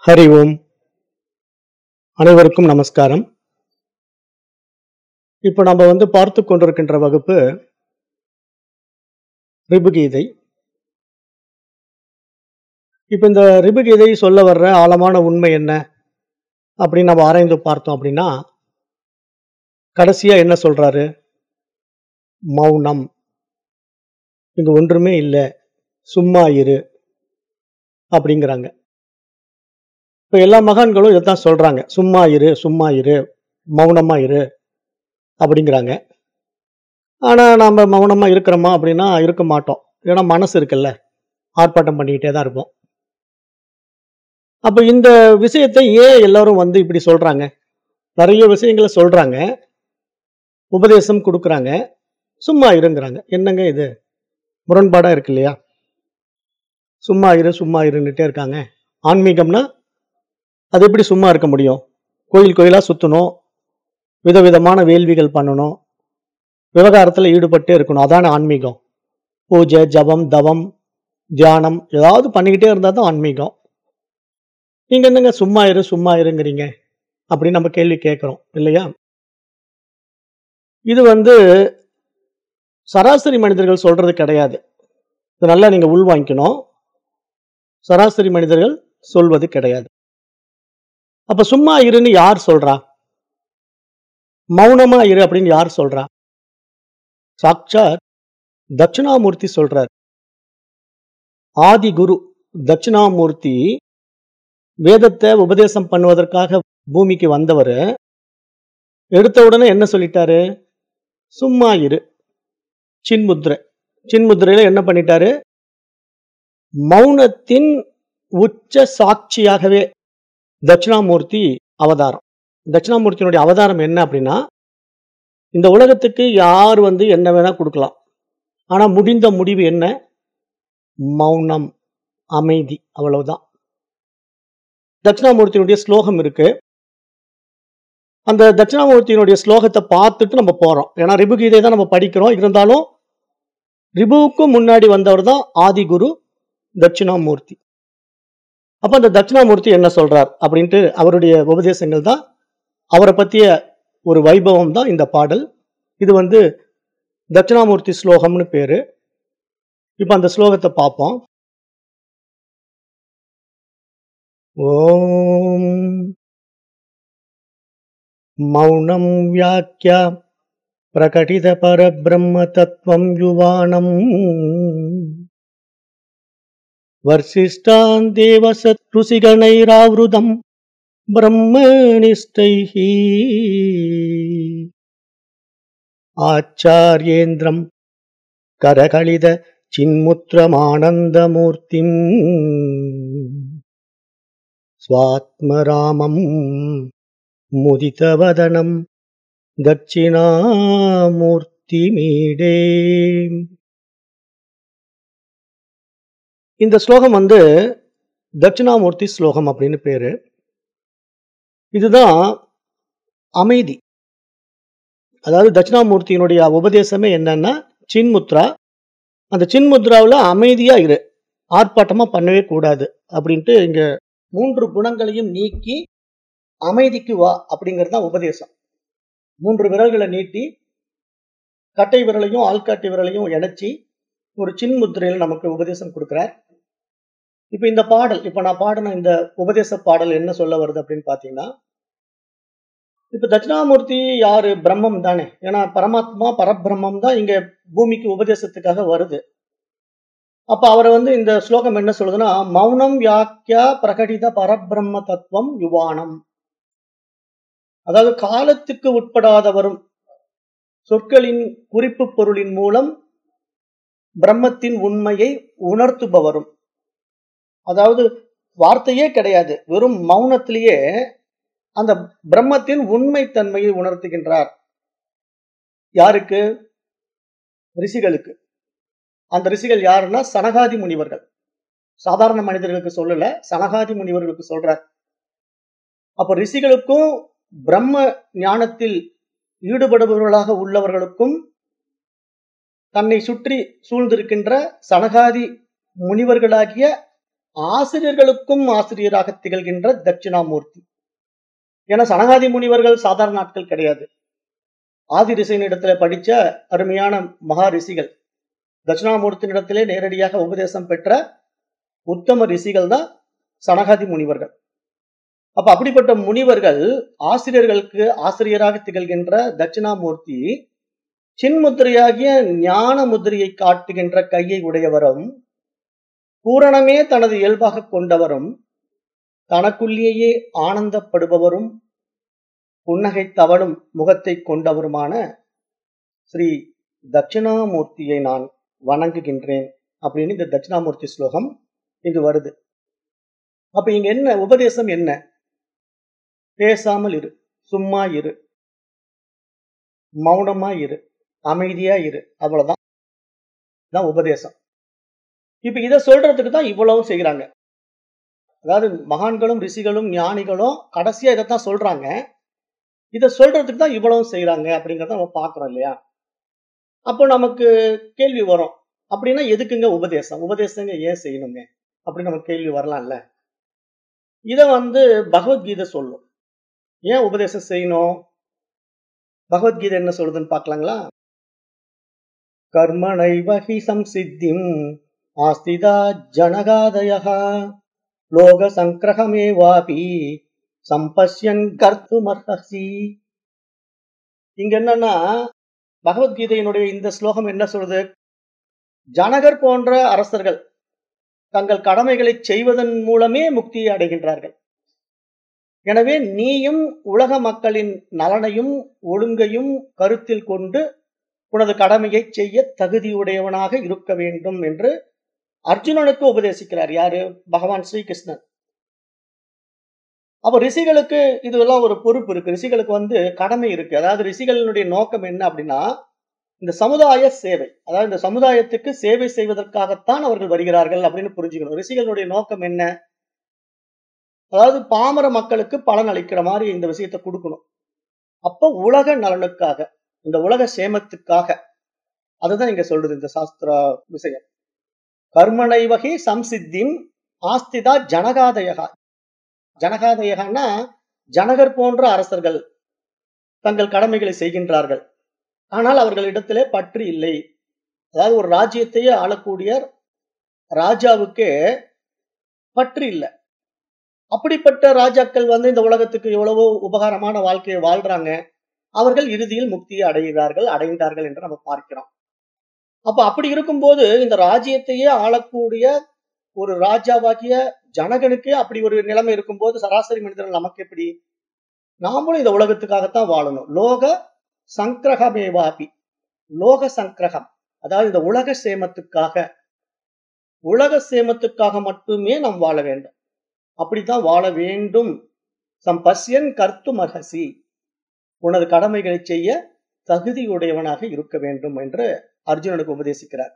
ஹரி ஓம் அனைவருக்கும் நமஸ்காரம் இப்போ நம்ம வந்து பார்த்து கொண்டிருக்கின்ற வகுப்பு ரிபுகீதை இப்போ இந்த ரிபுகீதை சொல்ல வர்ற ஆழமான உண்மை என்ன அப்படின்னு நம்ம ஆராய்ந்து பார்த்தோம் அப்படின்னா கடைசியா என்ன சொல்றாரு மௌனம் இங்க ஒன்றுமே இல்லை சும்மா இரு அப்படிங்கிறாங்க இப்போ எல்லா மகான்களும் இதைத்தான் சொல்றாங்க சும்மா இரு சும்மா இரு மௌனமா இரு அப்படிங்கிறாங்க ஆனா நம்ம மௌனமா இருக்கிறோமா அப்படின்னா இருக்க மாட்டோம் ஏன்னா மனசு இருக்குல்ல ஆர்ப்பாட்டம் பண்ணிக்கிட்டே தான் இருப்போம் அப்ப இந்த விஷயத்தை ஏன் எல்லாரும் வந்து இப்படி சொல்றாங்க நிறைய விஷயங்களை சொல்றாங்க உபதேசம் கொடுக்குறாங்க சும்மா இருங்கிறாங்க என்னங்க இது முரண்பாடா இருக்கு இல்லையா சும்மா இரு சும்மா இருன்னுட்டே இருக்காங்க ஆன்மீகம்னா அது எப்படி சும்மா இருக்க முடியும் கோயில் கோயிலா சுத்தணும் விதவிதமான வேள்விகள் பண்ணணும் விவகாரத்துல ஈடுபட்டே இருக்கணும் அதான ஆன்மீகம் பூஜை ஜபம் தவம் தியானம் ஏதாவது பண்ணிக்கிட்டே இருந்தா தான் ஆன்மீகம் நீங்க என்னங்க சும்மா இரு சும்மா இருங்கிறீங்க அப்படின்னு நம்ம கேள்வி கேட்கிறோம் இல்லையா இது வந்து சராசரி மனிதர்கள் சொல்றது கிடையாது இது நல்லா நீங்க உள்வாங்கிக்கணும் சராசரி மனிதர்கள் சொல்வது கிடையாது அப்ப சும்மா இருன்னு யார் சொல்றா மௌனமா இரு அப்படின்னு யார் சொல்றா சாட்சாத் தட்சிணாமூர்த்தி சொல்றார் ஆதி குரு தட்சிணாமூர்த்தி வேதத்தை உபதேசம் பண்ணுவதற்காக பூமிக்கு வந்தவர் எடுத்த உடனே என்ன சொல்லிட்டாரு சும்மா இரு சின்முத்ரை சின்முத்திரையில என்ன பண்ணிட்டாரு மௌனத்தின் உச்ச சாட்சியாகவே தட்சிணாமூர்த்தி அவதாரம் தட்சிணாமூர்த்தியினுடைய அவதாரம் என்ன அப்படின்னா இந்த உலகத்துக்கு யார் வந்து என்ன வேணா கொடுக்கலாம் ஆனா முடிந்த முடிவு என்ன மௌனம் அமைதி அவ்வளவுதான் தட்சிணாமூர்த்தியினுடைய ஸ்லோகம் இருக்கு அந்த தட்சிணாமூர்த்தியினுடைய ஸ்லோகத்தை பார்த்துட்டு நம்ம போறோம் ஏன்னா ரிபுகீதை தான் நம்ம படிக்கிறோம் இருந்தாலும் ரிபுவுக்கும் முன்னாடி வந்தவர் தான் ஆதிகுரு தட்சிணாமூர்த்தி அப்ப அந்த தட்சிணாமூர்த்தி என்ன சொல்றார் அப்படின்ட்டு அவருடைய உபதேசங்கள் தான் அவரை பத்திய ஒரு வைபவம் தான் இந்த பாடல் இது வந்து தட்சிணாமூர்த்தி ஸ்லோகம்னு பேரு இப்ப அந்த ஸ்லோகத்தை பார்ப்போம் ஓம் மௌனம் வியாக்கியா பிரகடித பரபிரம்ம தத்துவம் யுவானம் வர்ஷிஷ்டான் தேவசத்ருசிகணைராவிருதம் பிரம்மனிஷ்டைः ஆச்சார்யேந்திரம் கரகளித சின்முத்திரமானந்தமூர்த்திம் ஸ்வாத்மராமம் முதிதவதனம் தட்சிணாமூர்த்திமீடே இந்த ஸ்லோகம் வந்து தட்சிணாமூர்த்தி ஸ்லோகம் அப்படின்னு பேரு இதுதான் அமைதி அதாவது தட்சிணாமூர்த்தியினுடைய உபதேசமே என்னன்னா சின்முத்ரா அந்த சின்முத்ராவில் அமைதியா இரு ஆர்ப்பாட்டமா பண்ணவே கூடாது அப்படின்ட்டு இங்க மூன்று குணங்களையும் நீக்கி அமைதிக்கு வா அப்படிங்கிறது தான் உபதேசம் மூன்று விரல்களை நீட்டி கட்டை விரலையும் ஆள்காட்டி விரலையும் இணைச்சி ஒரு சின்முத்திரையில் நமக்கு உபதேசம் கொடுக்கிறார் இப்ப இந்த பாடல் இப்ப நான் பாடின இந்த உபதேச பாடல் என்ன சொல்ல வருது அப்படின்னு பாத்தீங்கன்னா இப்ப தட்சிணாமூர்த்தி யாரு பிரம்மம் தானே ஏன்னா பரமாத்மா பரபிரம்மம் தான் இங்க பூமிக்கு உபதேசத்துக்காக வருது அப்ப அவரை வந்து இந்த ஸ்லோகம் என்ன சொல்லுதுன்னா மௌனம் யாக்கியா பிரகடித பரபிரம்ம தத்துவம் யுவானம் அதாவது காலத்துக்கு உட்படாதவரும் சொற்களின் குறிப்பு பொருளின் மூலம் பிரம்மத்தின் உண்மையை உணர்த்துபவரும் அதாவது வார்த்தையே கிடையாது வெறும் மௌனத்திலேயே அந்த பிரம்மத்தின் உண்மை தன்மையை உணர்த்துகின்றார் யாருக்கு ரிஷிகளுக்கு அந்த ரிஷிகள் யாருன்னா சனகாதி முனிவர்கள் சாதாரண மனிதர்களுக்கு சொல்லல சனகாதி முனிவர்களுக்கு சொல்றார் அப்ப ரிஷிகளுக்கும் பிரம்ம ஞானத்தில் ஈடுபடுபவர்களாக உள்ளவர்களுக்கும் தன்னை சுற்றி சூழ்ந்திருக்கின்ற சனகாதி முனிவர்களாகிய ஆசிரியர்களுக்கும் ஆசிரியராக திகழ்கின்ற தட்சிணாமூர்த்தி ஏன்னா சனகாதி முனிவர்கள் சாதாரண நாட்கள் கிடையாது ஆதி ரிஷியினிடத்துல படிச்ச அருமையான மகா ரிஷிகள் தட்சிணாமூர்த்தியினிடத்திலே நேரடியாக உபதேசம் பெற்ற உத்தம ரிஷிகள் தான் சனகாதி முனிவர்கள் அப்ப அப்படிப்பட்ட முனிவர்கள் ஆசிரியர்களுக்கு ஆசிரியராக திகழ்கின்ற தட்சிணாமூர்த்தி சின்முத்திரையாகிய ஞான முத்திரையை காட்டுகின்ற கையை உடையவரும் பூரணமே தனது இயல்பாக கொண்டவரும் தனக்குள்ளேயே ஆனந்தப்படுபவரும் புன்னகை தவழும் முகத்தை கொண்டவருமான ஸ்ரீ தட்சிணாமூர்த்தியை நான் வணங்குகின்றேன் அப்படின்னு இந்த தட்சிணாமூர்த்தி ஸ்லோகம் இங்கு வருது அப்ப இங்க என்ன உபதேசம் என்ன பேசாமல் இரு சும்மா இரு மௌனமா இரு அமைதியா இரு அவ்வளவுதான் தான் உபதேசம் இப்ப இதை சொல்றதுக்கு தான் இவ்வளவும் செய்யறாங்க அதாவது மகான்களும் ரிஷிகளும் ஞானிகளும் கடைசியா இதைத்தான் சொல்றாங்க இதை சொல்றதுக்கு தான் இவ்வளவும் செய்யறாங்க அப்படிங்கறத நம்ம பாக்குறோம் இல்லையா அப்போ நமக்கு கேள்வி வரும் அப்படின்னா எதுக்குங்க உபதேசம் உபதேசங்க ஏன் செய்யணுங்க அப்படின்னு நமக்கு கேள்வி வரலாம்ல இத வந்து பகவத்கீதை சொல்லும் ஏன் உபதேசம் செய்யணும் பகவத்கீதை என்ன சொல்லுதுன்னு பார்க்கலாங்களா கர்மணைவஹி சம்சித்திம் ஆஸ்திதா ஜனகாதயா லோக சங்கிரகமேவாபி சம்பஷ்யன் கர்த்துமர்ஹசி இங்க என்னன்னா பகவத்கீதையினுடைய இந்த ஸ்லோகம் என்ன சொல்றது ஜனகர் போன்ற அரசர்கள் தங்கள் கடமைகளை செய்வதன் மூலமே முக்தியை அடைகின்றார்கள் எனவே நீயும் உலக மக்களின் நலனையும் ஒழுங்கையும் கருத்தில் கொண்டு உனது கடமையை செய்ய தகுதியுடையவனாக இருக்க வேண்டும் என்று அர்ஜுனனுக்கு உபதேசிக்கிறார் யாரு பகவான் ஸ்ரீகிருஷ்ணன் அப்ப ரிஷிகளுக்கு இதெல்லாம் ஒரு பொறுப்பு இருக்கு ரிஷிகளுக்கு வந்து கடமை இருக்கு அதாவது ரிஷிகளினுடைய நோக்கம் என்ன அப்படின்னா இந்த சமுதாய சேவை அதாவது இந்த சமுதாயத்துக்கு சேவை செய்வதற்காகத்தான் அவர்கள் வருகிறார்கள் அப்படின்னு புரிஞ்சுக்கணும் ரிஷிகளுடைய நோக்கம் என்ன அதாவது பாமர மக்களுக்கு பலன் அளிக்கிற மாதிரி இந்த விஷயத்தை கொடுக்கணும் அப்ப உலக நலனுக்காக இந்த உலக சேமத்துக்காக அதுதான் இங்க சொல்றது இந்த சாஸ்திர விஷயம் கர்மனை வகை சம்சித்திம் ஆஸ்திதா ஜனகாதயகா ஜனகாதயகன்னா ஜனகர் போன்ற அரசர்கள் தங்கள் கடமைகளை செய்கின்றார்கள் ஆனால் அவர்களிடத்திலே பற்று இல்லை அதாவது ஒரு ராஜ்யத்தையே ஆளக்கூடிய ராஜாவுக்கு பற்று இல்லை அப்படிப்பட்ட ராஜாக்கள் வந்து இந்த உலகத்துக்கு எவ்வளவோ உபகாரமான வாழ்க்கையை வாழ்றாங்க அவர்கள் இறுதியில் முக்தியை அடைகிறார்கள் அடைந்தார்கள் என்று நம்ம பார்க்கிறோம் அப்ப அப்படி இருக்கும்போது இந்த ராஜ்யத்தையே ஆளக்கூடிய ஒரு ராஜாவாகிய ஜனகனுக்கே அப்படி ஒரு நிலைமை இருக்கும்போது சராசரி மனிதர்கள் நமக்கு எப்படி நாமளும் இந்த உலகத்துக்காகத்தான் வாழணும் லோக சங்கிரகமேவாபி லோக சங்கிரகம் அதாவது இந்த உலக சேமத்துக்காக உலக சேமத்துக்காக மட்டுமே நாம் வாழ வேண்டும் அப்படித்தான் வாழ வேண்டும் சம்பஸ்யன் கர்த்து மகசி உனது கடமைகளை செய்ய தகுதியுடையவனாக இருக்க வேண்டும் என்று அர்ஜுனனுக்கு உபதேசிக்கிறார்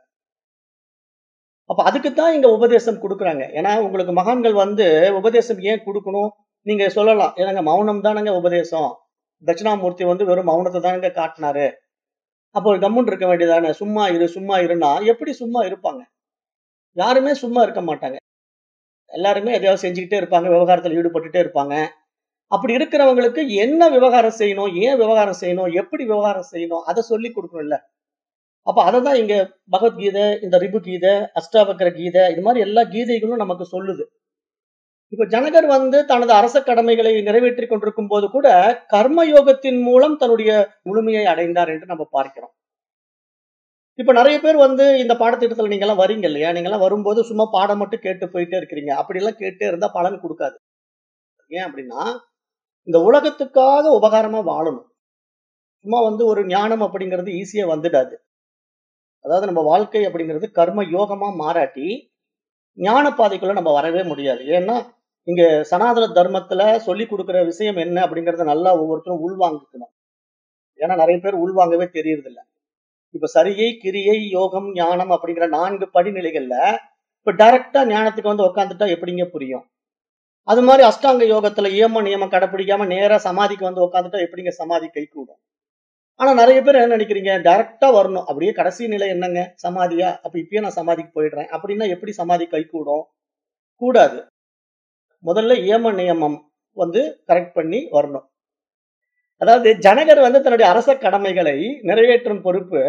அப்ப அதுக்குத்தான் இங்க உபதேசம் கொடுக்குறாங்க ஏன்னா உங்களுக்கு மகான்கள் வந்து உபதேசம் ஏன் கொடுக்கணும் நீங்க சொல்லலாம் ஏன்னாங்க மௌனம் தானங்க உபதேசம் தட்சிணாமூர்த்தி வந்து வெறும் மௌனத்தை தானங்க காட்டினாரு அப்போ கம்முன் இருக்க வேண்டியதானே சும்மா இரு சும்மா இருன்னா எப்படி சும்மா இருப்பாங்க யாருமே சும்மா இருக்க மாட்டாங்க எல்லாருமே எதையாவது செஞ்சுக்கிட்டே இருப்பாங்க விவகாரத்தில் ஈடுபட்டுட்டே இருப்பாங்க அப்படி இருக்கிறவங்களுக்கு என்ன விவகாரம் செய்யணும் ஏன் விவகாரம் செய்யணும் எப்படி விவகாரம் செய்யணும் அதை சொல்லி கொடுக்கணும்ல அப்ப அதை தான் இங்க பகவத்கீதை இந்த ரிபு கீதை அஷ்டாவக்கர கீதை இது மாதிரி எல்லா கீதைகளும் நமக்கு சொல்லுது இப்ப ஜனகர் வந்து தனது அரச கடமைகளை நிறைவேற்றி கொண்டிருக்கும் போது கூட கர்ம யோகத்தின் மூலம் தன்னுடைய முழுமையை அடைந்தார் என்று நம்ம பார்க்கிறோம் இப்ப நிறைய பேர் வந்து இந்த பாடத்திட்டத்துல நீங்க எல்லாம் வரீங்க இல்லையா நீங்க எல்லாம் வரும்போது சும்மா பாடம் மட்டும் கேட்டு போயிட்டே இருக்கிறீங்க அப்படி எல்லாம் கேட்டே இருந்தா பலன் கொடுக்காது ஏன் அப்படின்னா இந்த உலகத்துக்காக உபகாரமா வாழணும் சும்மா வந்து ஒரு ஞானம் அப்படிங்கிறது ஈஸியா வந்துடாது அதாவது நம்ம வாழ்க்கை அப்படிங்கிறது கர்ம யோகமா மாறாட்டி ஞான பாதைக்குள்ள நம்ம வரவே முடியாது ஏன்னா இங்க சனாதன தர்மத்துல சொல்லி கொடுக்கிற விஷயம் என்ன அப்படிங்கறத நல்லா ஒவ்வொருத்தரும் உள்வாங்கிக்கணும் ஏன்னா நிறைய பேர் உள்வாங்கவே தெரியறது இல்ல இப்ப சரியை கிரியை யோகம் ஞானம் அப்படிங்கிற நான்கு படிநிலைகள்ல இப்ப டைரக்டா ஞானத்துக்கு வந்து உட்காந்துட்டா எப்படிங்க புரியும் அது மாதிரி அஷ்டாங்க யோகத்துல ஏம நியமம் கடைப்பிடிக்காம நேரா சமாதிக்கு வந்து உட்காந்துட்டா எப்படிங்க சமாதி கை கூடும் ஆனா நிறைய பேர் என்ன நினைக்கிறீங்க டைரக்டா வரணும் அப்படியே கடைசி நிலை என்னங்க சமாதியா அப்ப இப்பயே நான் சமாதிக்கு போயிடுறேன் அப்படின்னா எப்படி சமாதி கை கூடும் கூடாது முதல்ல ஏம நியமம் வந்து கரெக்ட் பண்ணி வரணும் அதாவது ஜனகர் வந்து தன்னுடைய அரச கடமைகளை நிறைவேற்றும் பொறுப்பு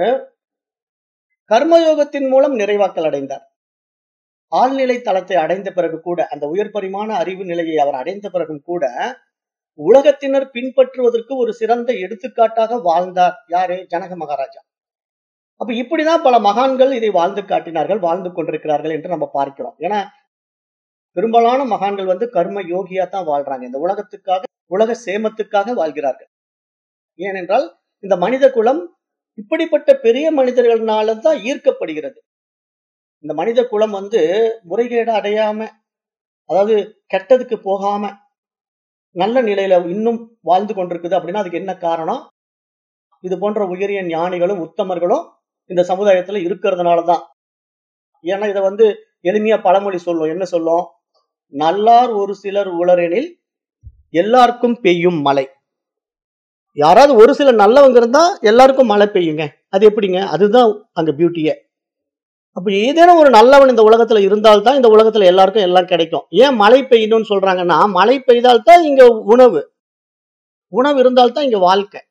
கர்மயோகத்தின் மூலம் நிறைவாக்கல் அடைந்தார் ஆழ்நிலை தளத்தை அடைந்த பிறகு கூட அந்த உயர் பரிமாண அறிவு நிலையை அவர் அடைந்த பிறகும் கூட உலகத்தினர் பின்பற்றுவதற்கு ஒரு சிறந்த எடுத்துக்காட்டாக வாழ்ந்தார் யாரு ஜனக மகாராஜா அப்ப இப்படிதான் பல மகான்கள் இதை வாழ்ந்து காட்டினார்கள் வாழ்ந்து கொண்டிருக்கிறார்கள் என்று நம்ம பார்க்கிறோம் ஏன்னா பெரும்பாலான மகான்கள் வந்து கர்ம யோகியா தான் வாழ்றாங்க இந்த உலகத்துக்காக உலக சேமத்துக்காக வாழ்கிறார்கள் ஏனென்றால் இந்த மனித குலம் இப்படிப்பட்ட பெரிய மனிதர்களால தான் ஈர்க்கப்படுகிறது இந்த மனித குலம் வந்து முறைகேடு அடையாம அதாவது கெட்டதுக்கு போகாம நல்ல நிலையில இன்னும் வாழ்ந்து கொண்டிருக்குது அப்படின்னா அதுக்கு என்ன காரணம் இது போன்ற உயரிய ஞானிகளும் உத்தமர்களும் இந்த சமுதாயத்துல இருக்கிறதுனால தான் ஏன்னா இதை வந்து எளிமையா பழமொழி சொல்லும் என்ன சொல்லும் நல்லார் ஒரு சிலர் உளரெனில் எல்லாருக்கும் பெய்யும் மழை யாராவது ஒரு சில நல்லவங்க இருந்தா எல்லாருக்கும் மழை பெய்யுங்க அது எப்படிங்க அதுதான் அங்க பியூட்டியே அப்ப ஏதேனும் ஒரு நல்லவன் இந்த உலகத்துல இருந்தால்தான் இந்த உலகத்துல எல்லாருக்கும் எல்லாம் கிடைக்கும் ஏன் மழை பெய்யணும்னு சொல்றாங்கன்னா மழை பெய்தால்தான் இங்க உணவு உணவு இருந்தால்தான் இங்க வாழ்க்கை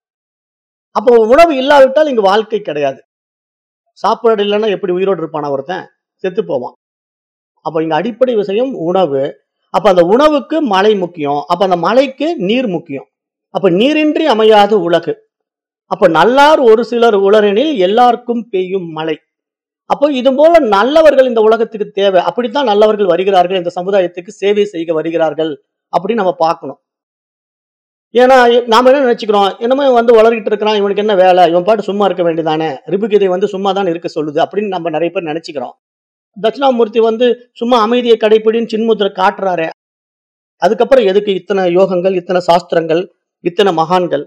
அப்போ உணவு இல்லாவிட்டால் இங்க வாழ்க்கை கிடையாது சாப்பாடு இல்லைன்னா எப்படி உயிரோடு இருப்பானா ஒருத்தன் செத்து போவான் அப்ப இங்க அடிப்படை விஷயம் உணவு அப்ப அந்த உணவுக்கு மழை முக்கியம் அப்ப அந்த மழைக்கு நீர் முக்கியம் அப்ப நீரின்றி அமையாது உலகு அப்ப நல்லார் ஒரு சிலர் உளரெனில் எல்லாருக்கும் பெய்யும் மழை அப்போ இது போல நல்லவர்கள் இந்த உலகத்துக்கு தேவை அப்படித்தான் நல்லவர்கள் வருகிறார்கள் இந்த சமுதாயத்துக்கு சேவை செய்ய வருகிறார்கள் அப்படின்னு நம்ம பார்க்கணும் ஏன்னா நாம என்ன நினைச்சுக்கிறோம் என்னமோ இவன் வந்து வளர்கிட்டு இருக்கிறான் இவனுக்கு என்ன வேலை இவன் பாட்டு சும்மா இருக்க வேண்டியதானே ரிபுகீதை வந்து சும்மா தான் இருக்க சொல்லுது அப்படின்னு நம்ம நிறைய பேர் நினைச்சுக்கிறோம் தட்சிணாமூர்த்தி வந்து சும்மா அமைதியை கடைப்பிடின்னு சின்முத்திரை காட்டுறாரு அதுக்கப்புறம் எதுக்கு இத்தனை யோகங்கள் இத்தனை சாஸ்திரங்கள் இத்தனை மகான்கள்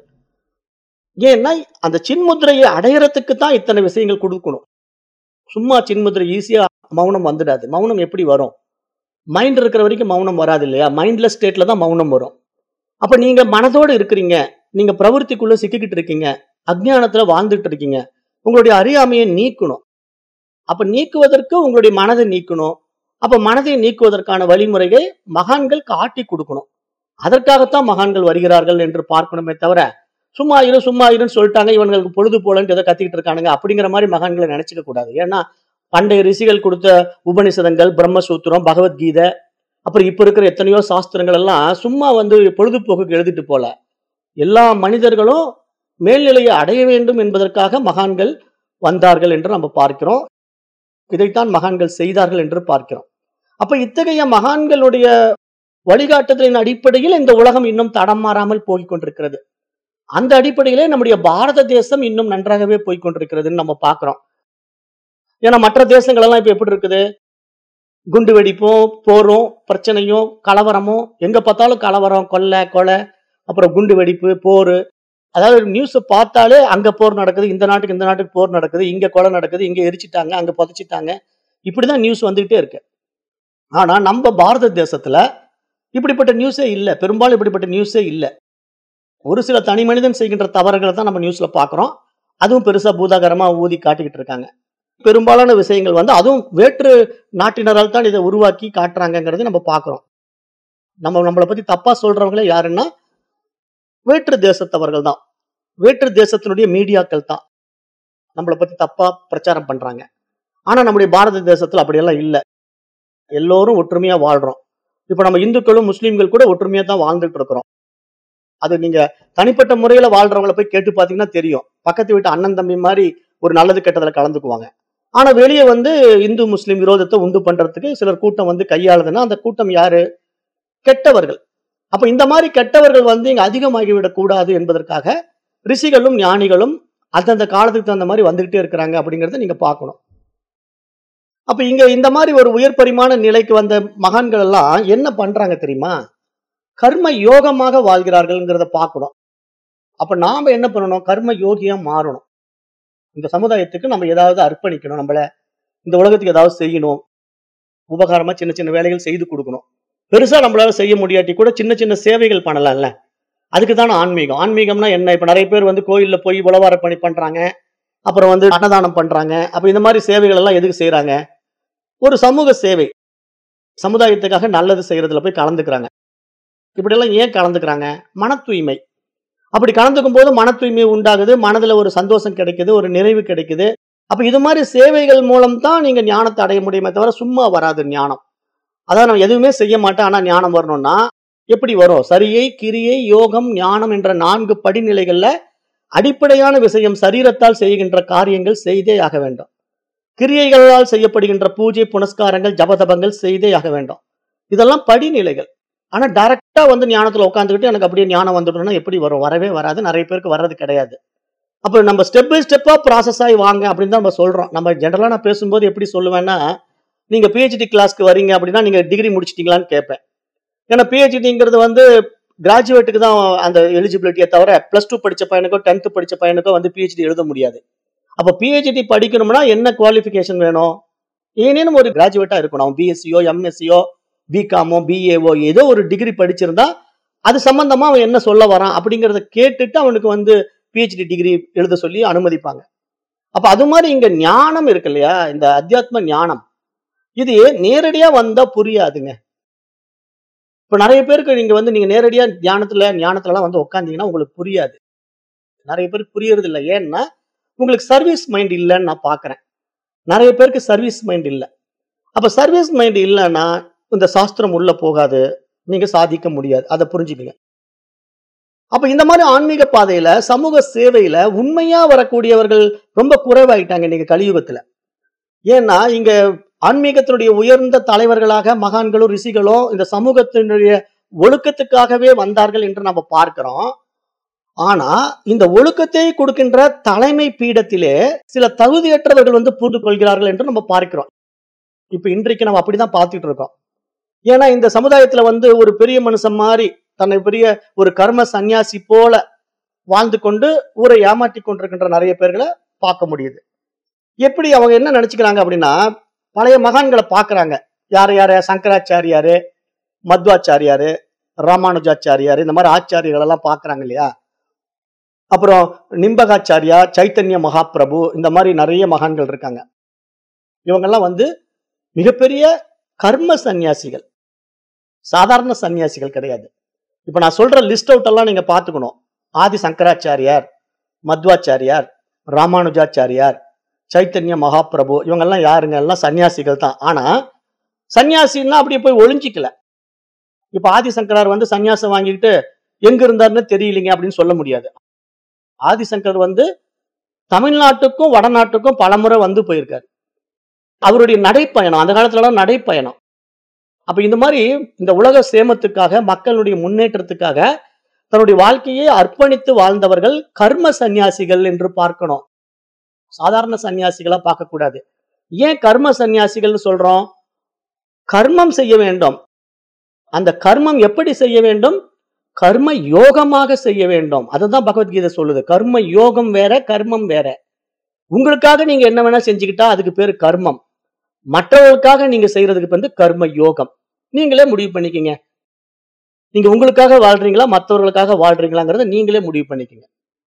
ஏன்னா அந்த சின்முத்திரையை அடையறதுக்கு தான் இத்தனை விஷயங்கள் கொடுக்கணும் சும்மா சின்முத்திரை ஈஸியா மௌனம் வந்துடாது மௌனம் எப்படி வரும் மைண்ட் இருக்கிற வரைக்கும் மௌனம் வராது இல்லையா மைண்ட்லெஸ் ஸ்டேட்ல தான் மௌனம் வரும் அப்ப நீங்க மனதோடு இருக்கிறீங்க நீங்க பிரவருத்திக்குள்ள சிக்கிக்கிட்டு இருக்கீங்க அஜ்ஞானத்துல வாழ்ந்துட்டு இருக்கீங்க உங்களுடைய அறியாமையை நீக்கணும் அப்ப நீக்குவதற்கு உங்களுடைய மனதை நீக்கணும் அப்ப மனதை நீக்குவதற்கான வழிமுறையை மகான்கள் காட்டி கொடுக்கணும் அதற்காகத்தான் மகான்கள் வருகிறார்கள் என்று பார்க்கணுமே தவிர சும்மா இரு சும்மா இருன்னு சொல்லிட்டாங்க இவங்களுக்கு பொழுது போலன்ட்டு ஏதோ கத்திக்கிட்டு இருக்கானுங்க அப்படிங்கிற மாதிரி மகான்களை நினைச்சுக்க கூடாது ஏன்னா பண்டைய ரிஷிகள் கொடுத்த உபனிஷதங்கள் பிரம்மசூத்திரம் பகவத்கீதை அப்புறம் இப்ப இருக்கிற எத்தனையோ சாஸ்திரங்கள் எல்லாம் சும்மா வந்து பொழுதுபோக்குக்கு எழுதிட்டு போல எல்லா மனிதர்களும் மேல்நிலையை அடைய வேண்டும் என்பதற்காக மகான்கள் வந்தார்கள் என்று நம்ம பார்க்கிறோம் இதைத்தான் மகான்கள் செய்தார்கள் என்று பார்க்கிறோம் அப்ப இத்தகைய மகான்களுடைய வழிகாட்டுதலின் அடிப்படையில் இந்த உலகம் இன்னும் தடம் மாறாமல் போய்க் கொண்டிருக்கிறது அந்த அடிப்படையிலே நம்முடைய பாரத தேசம் இன்னும் நன்றாகவே போய்க் கொண்டிருக்கிறதுன்னு நம்ம பார்க்கிறோம் ஏன்னா மற்ற தேசங்கள் எல்லாம் இப்ப எப்படி இருக்குது குண்டு வெடிப்பும் போரும் பிரச்சனையும் கலவரமும் எங்க பார்த்தாலும் கலவரம் கொள்ளை கொலை அப்புறம் குண்டு வெடிப்பு போர் அதாவது நியூஸ் பார்த்தாலே அங்க போர் நடக்குது இந்த நாட்டுக்கு இந்த நாட்டுக்கு போர் நடக்குது இங்க கொலை நடக்குது இங்க எரிச்சிட்டாங்க அங்க புதைச்சிட்டாங்க இப்படிதான் நியூஸ் வந்துகிட்டே இருக்கு ஆனா நம்ம பாரத தேசத்துல இப்படிப்பட்ட நியூஸே இல்லை பெரும்பாலும் இப்படிப்பட்ட நியூஸே இல்லை ஒரு சில தனி மனிதன் செய்கின்ற தவறுகளை தான் நம்ம நியூஸ்ல பார்க்குறோம் அதுவும் பெருசா பூதாகரமா ஊதி காட்டிக்கிட்டு இருக்காங்க பெரும்பாலான விஷயங்கள் வந்து அதுவும் வேற்று நாட்டினரால் தான் இதை உருவாக்கி காட்டுறாங்கங்கிறது நம்ம பார்க்குறோம் நம்ம நம்மளை பத்தி தப்பா சொல்றவங்களே யாருன்னா வேற்று தேசத்தவர்கள் தான் வேற்று தேசத்தினுடைய மீடியாக்கள் தான் நம்மளை பத்தி தப்பா பிரச்சாரம் பண்றாங்க ஆனா நம்முடைய பாரத தேசத்துல அப்படியெல்லாம் இல்லை எல்லோரும் ஒற்றுமையா வாழ்றோம் இப்ப நம்ம இந்துக்களும் முஸ்லீம்கள் கூட ஒற்றுமையா தான் வாழ்ந்துட்டு இருக்கிறோம் அது நீங்க தனிப்பட்ட முறையில வாழ்றவங்கள போய் கேட்டு பாத்தீங்கன்னா தெரியும் பக்கத்து வீட்டு அண்ணன் தம்பி மாதிரி ஒரு நல்லது கெட்டதுல கலந்துக்குவாங்க ஆனா வெளியே வந்து இந்து முஸ்லீம் விரோதத்தை உண்டு பண்றதுக்கு சிலர் கூட்டம் வந்து கையாளுதுன்னா அந்த கூட்டம் யாரு கெட்டவர்கள் அப்ப இந்த மாதிரி கெட்டவர்கள் வந்து இங்க அதிகமாகிவிடக் கூடாது என்பதற்காக ரிஷிகளும் ஞானிகளும் அந்தந்த காலத்துக்கு தகுந்த மாதிரி வந்துகிட்டே இருக்கிறாங்க அப்படிங்கறத நீங்க பார்க்கணும் அப்ப இங்க இந்த மாதிரி ஒரு உயர் பரிமாண நிலைக்கு வந்த மகான்கள் எல்லாம் என்ன பண்றாங்க தெரியுமா கர்ம யோகமாக வாழ்கிறார்கள்ங்கிறத பார்க்கணும் அப்ப நாம என்ன பண்ணணும் கர்ம யோகியா மாறணும் இந்த சமுதாயத்துக்கு நம்ம ஏதாவது அர்ப்பணிக்கணும் நம்மள இந்த உலகத்துக்கு ஏதாவது செய்யணும் உபகாரமா சின்ன சின்ன வேலைகள் செய்து கொடுக்கணும் பெருசா நம்மளால செய்ய முடியாட்டி கூட சின்ன சின்ன சேவைகள் பண்ணலாம்ல அதுக்கு தானே ஆன்மீகம் ஆன்மீகம்னா என்ன இப்ப நிறைய பேர் வந்து கோயில்ல போய் உழவார பணி பண்றாங்க அப்புறம் வந்து அன்னதானம் பண்றாங்க அப்ப இந்த மாதிரி சேவைகள் எல்லாம் எதுக்கு செய்யறாங்க ஒரு சமூக சேவை சமுதாயத்துக்காக நல்லது செய்யறதுல போய் கலந்துக்கிறாங்க இப்படியெல்லாம் ஏன் கலந்துக்கிறாங்க மன தூய்மை அப்படி கலந்துக்கும் போது மன தூய்மை உண்டாகுது மனதுல ஒரு சந்தோஷம் கிடைக்குது ஒரு நிறைவு கிடைக்குது அப்ப இது மாதிரி சேவைகள் மூலம் தான் நீங்க ஞானத்தை அடைய முடியுமே தவிர சும்மா வராது ஞானம் அதான் நான் எதுவுமே செய்ய மாட்டேன் ஆனா ஞானம் வரணும்னா எப்படி வரும் சரியை கிரியை யோகம் ஞானம் என்ற நான்கு படிநிலைகள்ல அடிப்படையான விஷயம் சரீரத்தால் செய்கின்ற காரியங்கள் செய்தே ஆக வேண்டும் கிரியைகளால் செய்யப்படுகின்ற பூஜை புனஸ்காரங்கள் ஜபதபங்கள் செய்தே ஆக வேண்டும் இதெல்லாம் படிநிலைகள் ஆனா டைரக்டா வந்து ஞானத்துல உட்காந்துக்கிட்டு எனக்கு அப்படியே ஞானம் வந்துடணும்னா எப்படி வரும் வரவே வராது நிறைய பேருக்கு வர்றது கிடையாது அப்போ நம்ம ஸ்டெப் பை ஸ்டெப்பா ப்ராசஸ் ஆகி வாங்க அப்படின்னு தான் நம்ம சொல்றோம் நம்ம ஜென்ரலா நான் பேசும்போது எப்படி சொல்லுவேன்னா நீங்க பிஹெச்டி கிளாஸ்க்கு வரீங்க அப்படின்னா நீங்க டிகிரி முடிச்சிட்டீங்களான்னு கேட்பேன் ஏன்னா பிஹெச்டிங்கிறது வந்து கிராஜுவேட்டுக்கு தான் அந்த எலிஜிபிலிட்டியை தவிர ப்ளஸ் டூ படிச்ச பையனுக்கோ டென்த்து படிச்ச பையனுக்கோ வந்து பிஹெச்டி எழுத முடியாது அப்போ பிஹெச்டி படிக்கணும்னா என்ன குவாலிஃபிகேஷன் வேணும் ஏனேனும் ஒரு கிராஜுவேட்டா இருக்கணும் அவன் பிஎஸ்சியோ எம்எஸ்சியோ பிகாமோ பிஏஓ ஏதோ ஒரு டிகிரி படிச்சிருந்தா அது சம்பந்தமா அவன் என்ன சொல்ல வரான் அப்படிங்கறத கேட்டுட்டு அவனுக்கு வந்து பிஹெச்டி டிகிரி எழுத சொல்லி அனுமதிப்பாங்க அப்ப அது மாதிரி இங்க ஞானம் இருக்கு இல்லையா இந்த அத்தியாத்ம ஞானம் இது நேரடியா வந்தா புரியாதுங்க இப்ப நிறைய பேருக்கு நீங்க வந்து நீங்க நேரடியா ஞானத்துல ஞானத்துல எல்லாம் வந்து உட்காந்தீங்கன்னா உங்களுக்கு புரியாது நிறைய பேருக்கு புரியறது இல்லை ஏன்னா உங்களுக்கு சர்வீஸ் மைண்ட் இல்லைன்னு நான் பாக்குறேன் நிறைய பேருக்கு சர்வீஸ் மைண்ட் இல்லை அப்ப சர்வீஸ் மைண்ட் இல்லைன்னா இந்த சாஸ்திரம் உள்ள போகாது நீங்க சாதிக்க முடியாது அதை புரிஞ்சுக்கங்க அப்ப இந்த மாதிரி ஆன்மீக பாதையில சமூக சேவையில உண்மையா வரக்கூடியவர்கள் ரொம்ப குறைவாயிட்டாங்க இன்னைக்கு கலியுகத்துல ஏன்னா இங்க ஆன்மீகத்தினுடைய உயர்ந்த தலைவர்களாக மகான்களும் ரிஷிகளும் இந்த சமூகத்தினுடைய ஒழுக்கத்துக்காகவே வந்தார்கள் என்று நம்ம பார்க்கிறோம் ஆனா இந்த ஒழுக்கத்தை கொடுக்கின்ற தலைமை பீடத்திலே சில தகுதியற்றவர்கள் வந்து புரிந்து கொள்கிறார்கள் என்று நம்ம பார்க்கிறோம் இப்ப இன்றைக்கு நம்ம அப்படிதான் பார்த்துட்டு இருக்கோம் ஏன்னா இந்த சமுதாயத்துல வந்து ஒரு பெரிய மனுஷன் மாதிரி தன்னை பெரிய ஒரு கர்ம சந்நியாசி போல வாழ்ந்து கொண்டு ஊரை ஏமாற்றி கொண்டிருக்கின்ற நிறைய பேர்களை பார்க்க முடியுது எப்படி அவங்க என்ன நினைச்சுக்கிறாங்க அப்படின்னா பழைய மகான்களை பார்க்கறாங்க யார் யார சங்கராச்சாரியாரு மத்வாச்சாரியாரு ராமானுஜாச்சாரியாரு இந்த மாதிரி ஆச்சாரியர்கள் எல்லாம் பார்க்கறாங்க இல்லையா அப்புறம் நிம்பகாச்சாரியா சைத்தன்ய மகாபிரபு இந்த மாதிரி நிறைய மகான்கள் இருக்காங்க இவங்கெல்லாம் வந்து மிகப்பெரிய கர்ம சந்நியாசிகள் சாதாரண சந்நியாசிகள் கிடையாது இப்ப நான் சொல்ற லிஸ்ட் அவுட் எல்லாம் நீங்க பாத்துக்கணும் ஆதி சங்கராச்சாரியார் மத்வாச்சாரியார் ராமானுஜாச்சாரியார் சைத்தன்ய மகாபிரபு இவங்கெல்லாம் யாருங்க எல்லாம் சன்னியாசிகள் தான் ஆனா சன்னியாசின்னா அப்படியே போய் ஒளிஞ்சிக்கல இப்ப ஆதிசங்கரார் வந்து சன்னியாசம் வாங்கிக்கிட்டு எங்க இருந்தாருன்னு தெரியலீங்க அப்படின்னு சொல்ல முடியாது ஆதிசங்கர் வந்து தமிழ்நாட்டுக்கும் வடநாட்டுக்கும் பலமுறை வந்து போயிருக்காரு அவருடைய நடைப்பயணம் அந்த காலத்துலலாம் நடைப்பயணம் அப்ப இந்த மாதிரி இந்த உலக சேமத்துக்காக மக்களுடைய முன்னேற்றத்துக்காக தன்னுடைய வாழ்க்கையை அர்ப்பணித்து வாழ்ந்தவர்கள் கர்ம சந்நியாசிகள் என்று பார்க்கணும் சாதாரண சந்நியாசிகளா பார்க்க கூடாது ஏன் கர்ம சந்நியாசிகள்னு சொல்றோம் கர்மம் செய்ய வேண்டும் அந்த கர்மம் எப்படி செய்ய வேண்டும் கர்ம யோகமாக செய்ய வேண்டும் அதுதான் பகவத்கீதை சொல்லுது கர்ம யோகம் வேற கர்மம் வேற உங்களுக்காக நீங்க என்ன வேணா செஞ்சுக்கிட்டா அதுக்கு பேரு கர்மம் மற்றவர்களுக்காக நீங்க செய்யறதுக்கு வந்து கர்ம யோகம் நீங்களே முடிவு பண்ணிக்கங்க நீங்க உங்களுக்காக வாழ்றீங்களா மற்றவர்களுக்காக வாழ்றீங்களாங்கிறத நீங்களே முடிவு பண்ணிக்கங்க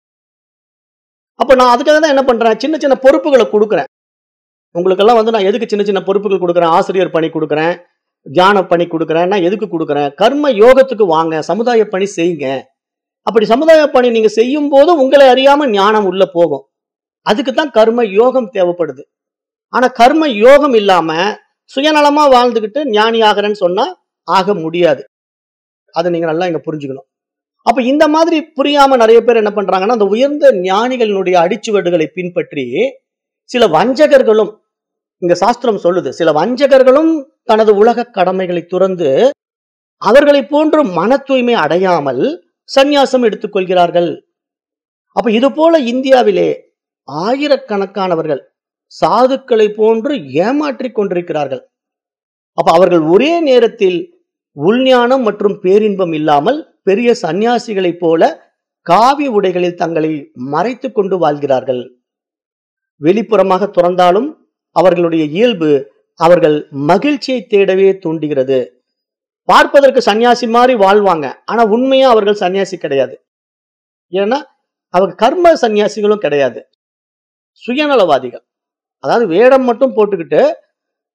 அப்ப நான் அதுக்காக தான் என்ன பண்றேன் சின்ன சின்ன பொறுப்புகளை கொடுக்குறேன் உங்களுக்கெல்லாம் வந்து நான் எதுக்கு சின்ன சின்ன பொறுப்புகள் கொடுக்குறேன் ஆசிரியர் பணி கொடுக்குறேன் தியான பணி கொடுக்குறேன் நான் எதுக்கு கொடுக்குறேன் கர்ம யோகத்துக்கு வாங்க சமுதாய பணி செய்யுங்க அப்படி சமுதாய பணி நீங்க செய்யும் போது உங்களை அறியாம ஞானம் உள்ள போகும் அதுக்கு தான் கர்ம யோகம் தேவைப்படுது ஆனா கர்ம யோகம் இல்லாம சுயநலமா வாழ்ந்துகிட்டு ஞானி ஆகிறேன்னு சொன்னா ஆக முடியாது அதை நீங்க நல்லா இங்க புரிஞ்சுக்கணும் அப்ப இந்த மாதிரி புரியாம நிறைய பேர் என்ன பண்றாங்கன்னா அந்த உயர்ந்த ஞானிகளினுடைய அடிச்சுவடுகளை பின்பற்றி சில வஞ்சகர்களும் இங்க சாஸ்திரம் சொல்லுது சில வஞ்சகர்களும் தனது உலக கடமைகளை துறந்து அவர்களை போன்று மன தூய்மை அடையாமல் சந்நியாசம் எடுத்துக்கொள்கிறார்கள் அப்ப இது போல இந்தியாவிலே ஆயிரக்கணக்கானவர்கள் சாதுக்களை போன்று ஏமாற்றிக் கொண்டிருக்கிறார்கள் அப்ப அவர்கள் ஒரே நேரத்தில் உள்ஞானம் மற்றும் பேரின்பம் இல்லாமல் பெரிய சந்நியாசிகளைப் போல காவி உடைகளில் தங்களை மறைத்துக் கொண்டு வாழ்கிறார்கள் வெளிப்புறமாக துறந்தாலும் அவர்களுடைய இயல்பு அவர்கள் மகிழ்ச்சியை தேடவே தூண்டுகிறது பார்ப்பதற்கு சன்னியாசி மாதிரி வாழ்வாங்க ஆனா உண்மையா அவர்கள் சன்னியாசி கிடையாது ஏன்னா அவங்க கர்ம சன்னியாசிகளும் கிடையாது சுயநலவாதிகள் அதாவது வேடம் மட்டும் போட்டுக்கிட்டு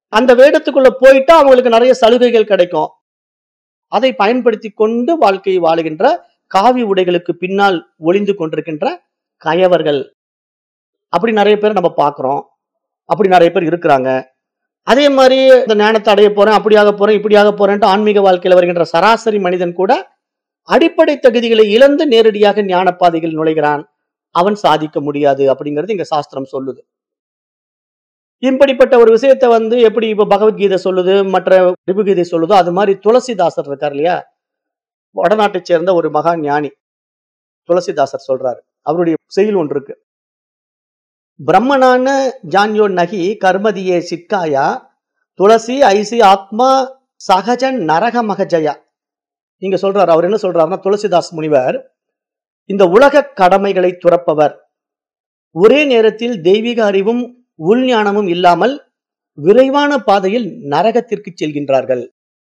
அந்த வேடத்துக்குள்ள போயிட்டா அவங்களுக்கு நிறைய சலுகைகள் கிடைக்கும் அதை பயன்படுத்தி கொண்டு வாழ்க்கையை வாழுகின்ற காவி உடைகளுக்கு பின்னால் ஒளிந்து கொண்டிருக்கின்ற கயவர்கள் அப்படி நிறைய பேர் நம்ம பார்க்கிறோம் அப்படி நிறைய பேர் இருக்கிறாங்க அதே மாதிரி இந்த ஞானத்தை அடைய போறேன் அப்படியாக போறேன் இப்படியாக போறேன்ட்டு ஆன்மீக வாழ்க்கையில வருகின்ற சராசரி மனிதன் கூட அடிப்படை தகுதிகளை இழந்து நேரடியாக ஞான பாதையில் நுழைகிறான் அவன் சாதிக்க முடியாது அப்படிங்கிறது இங்க சாஸ்திரம் சொல்லுது இப்படிப்பட்ட ஒரு விஷயத்தை வந்து எப்படி இப்ப பகவத்கீதை சொல்லுது மற்ற ரிபுகீதை சொல்லுதோ அது மாதிரி துளசிதாசர் இருக்கார் இல்லையா வடநாட்டைச் சேர்ந்த ஒரு மகா ஞானி துளசிதாசர் சொல்றாரு அவருடைய செயல் ஒன்று இருக்கு பிரம்மனான ஜான்யோ நகி கர்மதியே சிக்காயா துளசி ஐசி ஆத்மா சகஜன் நரக மகஜயா நீங்க சொல்றாரு அவர் என்ன சொல்றாருன்னா துளசிதாஸ் முனிவர் இந்த உலக கடமைகளை துறப்பவர் ஒரே நேரத்தில் தெய்வீக அறிவும் உள்ஞானமும் இல்லாமல் விரைவான பாதையில் நரகத்திற்கு செல்கின்றார்கள்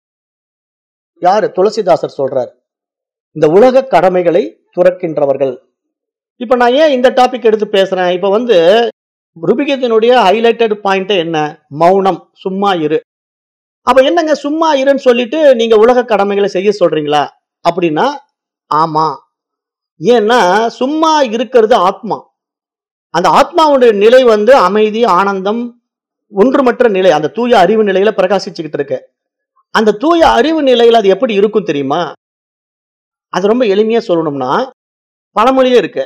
யாரு துளசிதாசர் சொல்றார் இந்த உலக கடமைகளை துறக்கின்றவர்கள் இப்ப நான் ஏன் இந்த டாபிக் எடுத்து பேசுறேன் இப்ப வந்து ருபிகத்தினுடைய ஹைலைட்டட் பாயிண்ட் என்ன மௌனம் சும்மா இரு அப்ப என்னங்க சும்மா இருன்னு சொல்லிட்டு நீங்க உலக கடமைகளை செய்ய சொல்றீங்களா அப்படின்னா ஆமா ஏன்னா சும்மா இருக்கிறது ஆத்மா அந்த ஆத்மாவுடைய நிலை வந்து அமைதி ஆனந்தம் ஒன்றுமற்ற நிலை அந்த தூய அறிவு நிலையில பிரகாசிச்சுக்கிட்டு இருக்கு அந்த தூய அறிவு நிலையில அது எப்படி இருக்கும் தெரியுமா அது ரொம்ப எளிமையா சொல்லணும்னா பழமொழியே இருக்கு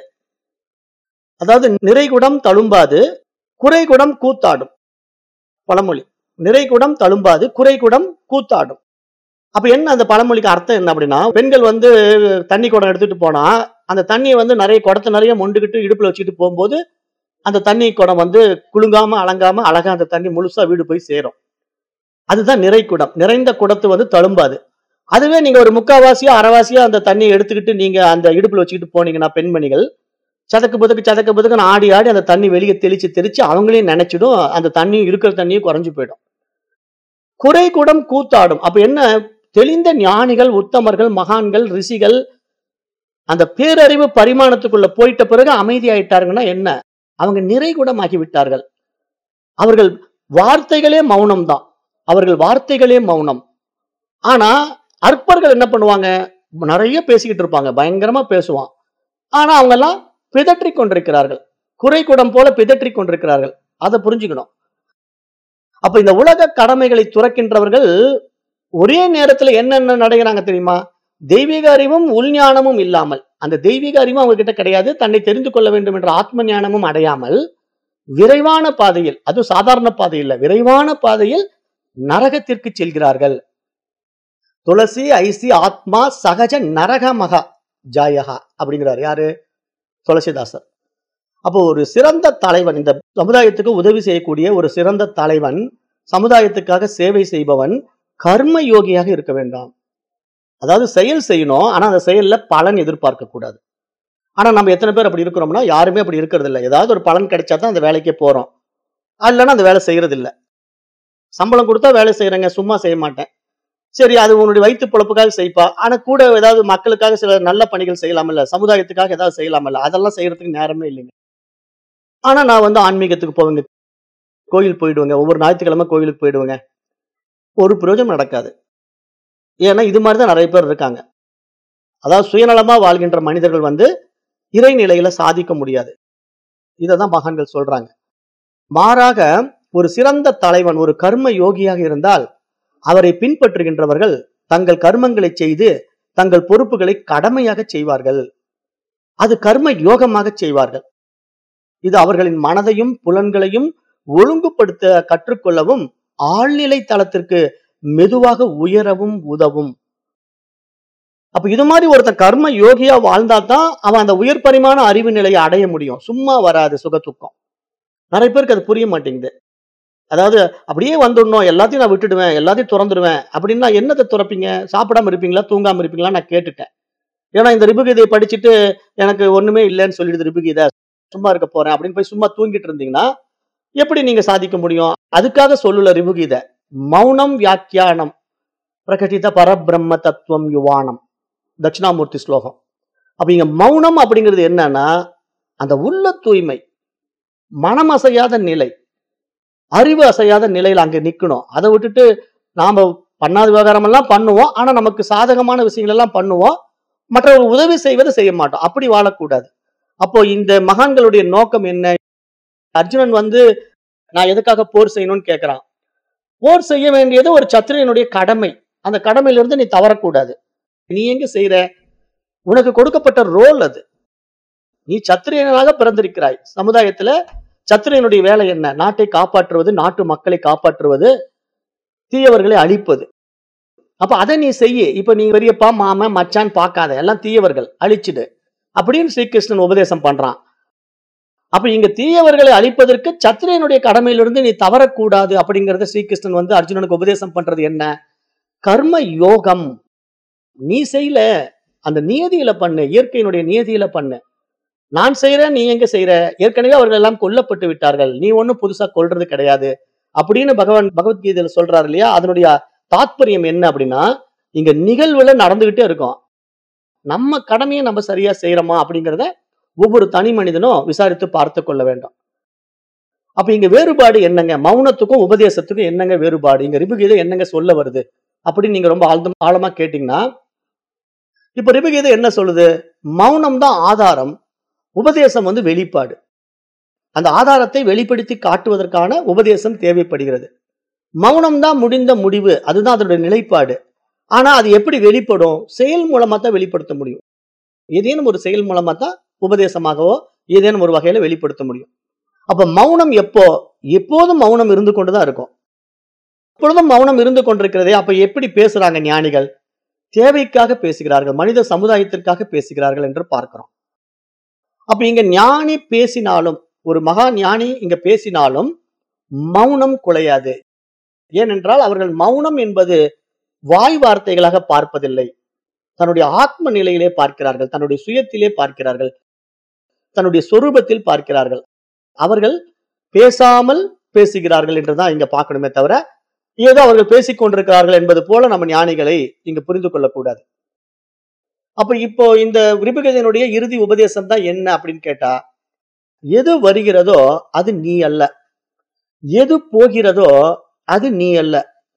அதாவது நிறைகுடம் தழும்பாது குறைகுடம் கூத்தாடும் பழமொழி நிறைகுடம் தழும்பாது குறைகுடம் கூத்தாடும் அப்ப என்ன அந்த பழமொழிக்கு அர்த்தம் என்ன அப்படின்னா பெண்கள் வந்து தண்ணி குடம் எடுத்துட்டு போனா அந்த தண்ணியை வந்து நிறைய குடத்தை நிறைய மொண்டுகிட்டு இடுப்புல வச்சுட்டு போகும்போது அந்த தண்ணி குடம் வந்து குலுங்காம அலங்காம அழகா அந்த தண்ணி முழுசா வீடு போய் சேரும் அதுதான் நிறை குடம் நிறைந்த குடத்து வந்து தழும்பாது அதுவே நீங்க ஒரு முக்காவாசியா அரைவாசியா அந்த தண்ணியை எடுத்துக்கிட்டு நீங்க அந்த இடுப்புல வச்சுக்கிட்டு போனீங்கன்னா பெண்மணிகள் சதக்கு புதக்கு சதக்கு புதக்குன்னு ஆடி ஆடி அந்த தண்ணி வெளியே தெளிச்சு தெளிச்சு அவங்களையும் நினைச்சிடும் அந்த தண்ணி இருக்கிற தண்ணியும் குறைஞ்சு போயிடும் குறை குடம் கூத்தாடும் அப்ப என்ன தெளிந்த ஞானிகள் உத்தமர்கள் மகான்கள் ரிஷிகள் அந்த பேரறிவு பரிமாணத்துக்குள்ள போயிட்ட பிறகு அமைதி ஆயிட்டாருங்கன்னா என்ன அவங்க நிறைகுடமாகி விட்டார்கள் அவர்கள் வார்த்தைகளே மௌனம் தான் அவர்கள் வார்த்தைகளே மௌனம் ஆனா அற்பர்கள் என்ன பண்ணுவாங்க நிறைய பேசிக்கிட்டு இருப்பாங்க பயங்கரமா பேசுவான் ஆனா அவங்க எல்லாம் பிதற்றி கொண்டிருக்கிறார்கள் குறைகுடம் போல பிதற்றி கொண்டிருக்கிறார்கள் அதை புரிஞ்சுக்கணும் அப்ப இந்த உலக கடமைகளை துறக்கின்றவர்கள் ஒரே நேரத்துல என்னென்ன நடக்கிறாங்க தெரியுமா தெய்வீக அறிவும் உள்ஞானமும் இல்லாமல் அந்த தெய்வீக அறிவும் அவங்க கிட்ட கிடையாது தன்னை தெரிந்து கொள்ள வேண்டும் என்ற ஆத்ம ஞானமும் அடையாமல் விரைவான பாதையில் அது சாதாரண பாதை இல்ல விரைவான பாதையில் நரகத்திற்கு செல்கிறார்கள் துளசி ஐசி ஆத்மா சகஜ நரக மகா ஜாயகா அப்படிங்கிறார் யாரு துளசிதாசர் அப்போ ஒரு சிறந்த தலைவன் இந்த சமுதாயத்துக்கு உதவி செய்யக்கூடிய ஒரு சிறந்த தலைவன் சமுதாயத்துக்காக சேவை செய்பவன் கர்ம யோகியாக இருக்க வேண்டாம் அதாவது செயல் செய்யணும் ஆனா அந்த செயல்ல பலன் எதிர்பார்க்க கூடாது ஆனா நம்ம எத்தனை பேர் அப்படி இருக்கிறோம்னா யாருமே அப்படி இருக்கிறது இல்லை ஏதாவது ஒரு பலன் கிடைச்சா தான் அந்த வேலைக்கே போறோம் இல்லைன்னா அந்த வேலை செய்யறது இல்லை சம்பளம் கொடுத்தா வேலை செய்யறேங்க சும்மா செய்ய மாட்டேன் சரி அது உன்னுடைய வயிற்று பொழப்புக்காக செய்ப்பா ஆனா கூட ஏதாவது மக்களுக்காக சில நல்ல பணிகள் செய்யலாமல்ல சமுதாயத்துக்காக ஏதாவது செய்யலாமல்ல அதெல்லாம் செய்யறதுக்கு நேரமே இல்லைங்க ஆனா நான் வந்து ஆன்மீகத்துக்கு போவேங்க கோயில் போயிடுவேங்க ஒவ்வொரு ஞாயிற்றுக்கிழமை கோயிலுக்கு போயிடுவேங்க ஒரு பிரயோஜனம் நடக்காது ஏன்னா இது மாதிரி தான் நிறைய பேர் இருக்காங்க அதாவது சுயநலமா வாழ்கின்ற மனிதர்கள் வந்து இறைநிலையில சாதிக்க முடியாது இதை தான் மகான்கள் சொல்றாங்க மாறாக ஒரு சிறந்த தலைவன் ஒரு கர்ம யோகியாக இருந்தால் அவரை பின்பற்றுகின்றவர்கள் தங்கள் கர்மங்களை செய்து தங்கள் பொறுப்புகளை கடமையாக செய்வார்கள் அது கர்ம யோகமாக செய்வார்கள் இது அவர்களின் மனதையும் புலன்களையும் ஒழுங்குபடுத்த கற்றுக்கொள்ளவும் ஆழ்நிலை தளத்திற்கு மெதுவாக உயரவும் உதவும் அப்ப இது மாதிரி ஒருத்தன் கர்ம யோகியா வாழ்ந்தா தான் அவன் அந்த உயர் பரிமாண அறிவு நிலையை அடைய முடியும் சும்மா வராது சுக துக்கம் நிறைய பேருக்கு அது புரிய மாட்டேங்குது அதாவது அப்படியே வந்துடணும் எல்லாத்தையும் நான் விட்டுடுவேன் எல்லாத்தையும் திறந்துடுவேன் அப்படின்னா என்னத்தை துறப்பீங்க சாப்பிடாம இருப்பீங்களா தூங்காம இருப்பீங்களா நான் கேட்டுட்டேன் ஏன்னா இந்த ரிபுகீதையை படிச்சுட்டு எனக்கு ஒண்ணுமே இல்லைன்னு சொல்லிடுது ரிபுகீதை சும்மா இருக்க போறேன் அப்படின்னு போய் சும்மா தூங்கிட்டு இருந்தீங்கன்னா எப்படி நீங்க சாதிக்க முடியும் அதுக்காக சொல்லல ரிபுகீதை மௌனம் வியாக்கியானம் பிரகட்டித பரபிரம்ம தத்துவம் யுவானம் தட்சிணாமூர்த்தி ஸ்லோகம் அப்ப இங்க மௌனம் அப்படிங்கிறது என்னன்னா அந்த உள்ள தூய்மை மனமசையாத நிலை அறிவு அசையாத நிலையில அங்க நிக்கணும் அதை விட்டுட்டு நாம பண்ணாத விவகாரம் எல்லாம் பண்ணுவோம் ஆனா நமக்கு சாதகமான விஷயங்கள் எல்லாம் பண்ணுவோம் மற்றவர் உதவி செய்வதை செய்ய மாட்டோம் அப்படி வாழக்கூடாது அப்போ இந்த மகான்களுடைய நோக்கம் என்ன அர்ஜுனன் வந்து நான் எதுக்காக போர் செய்யணும்னு கேட்கிறான் போர் செய்ய வேண்டியது ஒரு சத்திரியனுடைய கடமை அந்த கடமையிலிருந்து நீ தவறக்கூடாது நீ எங்க செய்யற உனக்கு கொடுக்கப்பட்ட ரோல் அது நீ சத்திரியனாக பிறந்திருக்கிறாய் சமுதாயத்துல சத்திரியனுடைய வேலை என்ன நாட்டை காப்பாற்றுவது நாட்டு மக்களை காப்பாற்றுவது தீயவர்களை அழிப்பது அப்ப அதை நீ செய்ய இப்ப நீ பெரியப்பா மாமன் மச்சான் பார்க்காத எல்லாம் தீயவர்கள் அழிச்சிடு அப்படின்னு ஸ்ரீகிருஷ்ணன் உபதேசம் பண்றான் அப்ப இங்க தீயவர்களை அழிப்பதற்கு சத்திரியனுடைய கடமையிலிருந்து நீ தவறக்கூடாது அப்படிங்கறத ஸ்ரீகிருஷ்ணன் வந்து அர்ஜுனனுக்கு உபதேசம் பண்றது என்ன கர்ம யோகம் நீ செய்யல அந்த நியதியில பண்ணு இயற்கையினுடைய நியதியில பண்ணு நான் செய்யறேன் நீ எங்க செய்யற ஏற்கனவே அவர்கள் எல்லாம் கொல்லப்பட்டு விட்டார்கள் நீ ஒண்ணும் புதுசா கொல்றது கிடையாது அப்படின்னு பகவான் பகவத்கீதையில சொல்றாரு இல்லையா அதனுடைய தாத்பரியம் என்ன அப்படின்னா இங்க நிகழ்வுல நடந்துகிட்டே இருக்கும் நம்ம கடமையை நம்ம சரியா செய்யறோமா அப்படிங்கிறத ஒவ்வொரு தனி மனிதனும் விசாரித்து பார்த்து கொள்ள வேண்டும் அப்ப இங்க வேறுபாடு என்னங்க மௌனத்துக்கும் உபதேசத்துக்கும் என்னங்க வேறுபாடு இங்க ரிபுகீதை என்னங்க சொல்ல வருது அப்படின்னு நீங்க ரொம்ப ஆழ்ந்த ஆழமா கேட்டீங்கன்னா இப்ப ரிபுகீதை என்ன சொல்லுது மௌனம் தான் ஆதாரம் உபதேசம் வந்து வெளிப்பாடு அந்த ஆதாரத்தை வெளிப்படுத்தி காட்டுவதற்கான உபதேசம் தேவைப்படுகிறது மௌனம் தான் முடிந்த முடிவு அதுதான் அதனுடைய நிலைப்பாடு ஆனா அது எப்படி வெளிப்படும் செயல் மூலமா தான் வெளிப்படுத்த முடியும் ஏதேனும் ஒரு செயல் மூலமா தான் உபதேசமாகவோ ஏதேனும் ஒரு வகையில வெளிப்படுத்த முடியும் அப்ப மௌனம் எப்போ எப்போதும் மௌனம் இருந்து கொண்டுதான் இருக்கும் எப்பொழுதும் மௌனம் இருந்து கொண்டிருக்கிறதே அப்ப எப்படி பேசுறாங்க ஞானிகள் தேவைக்காக பேசுகிறார்கள் மனித சமுதாயத்திற்காக பேசுகிறார்கள் என்று பார்க்கிறோம் அப்ப இங்க ஞானி பேசினாலும் ஒரு மகா ஞானி இங்க பேசினாலும் மௌனம் குலையாது ஏனென்றால் அவர்கள் மௌனம் என்பது வாய் வார்த்தைகளாக பார்ப்பதில்லை தன்னுடைய ஆத்ம நிலையிலே பார்க்கிறார்கள் தன்னுடைய சுயத்திலே பார்க்கிறார்கள் தன்னுடைய சொரூபத்தில் பார்க்கிறார்கள் அவர்கள் பேசாமல் பேசுகிறார்கள் என்றுதான் இங்க பார்க்கணுமே தவிர ஏதோ அவர்கள் பேசிக் கொண்டிருக்கிறார்கள் என்பது போல நம்ம ஞானிகளை இங்க புரிந்து கொள்ளக்கூடாது அப்ப இப்போ இந்த ரிபுகதையினுடைய இறுதி உபதேசம் தான் என்ன அப்படின்னு கேட்டா எது வருகிறதோ அது நீ அல்ல எது போகிறதோ அது நீ அல்ல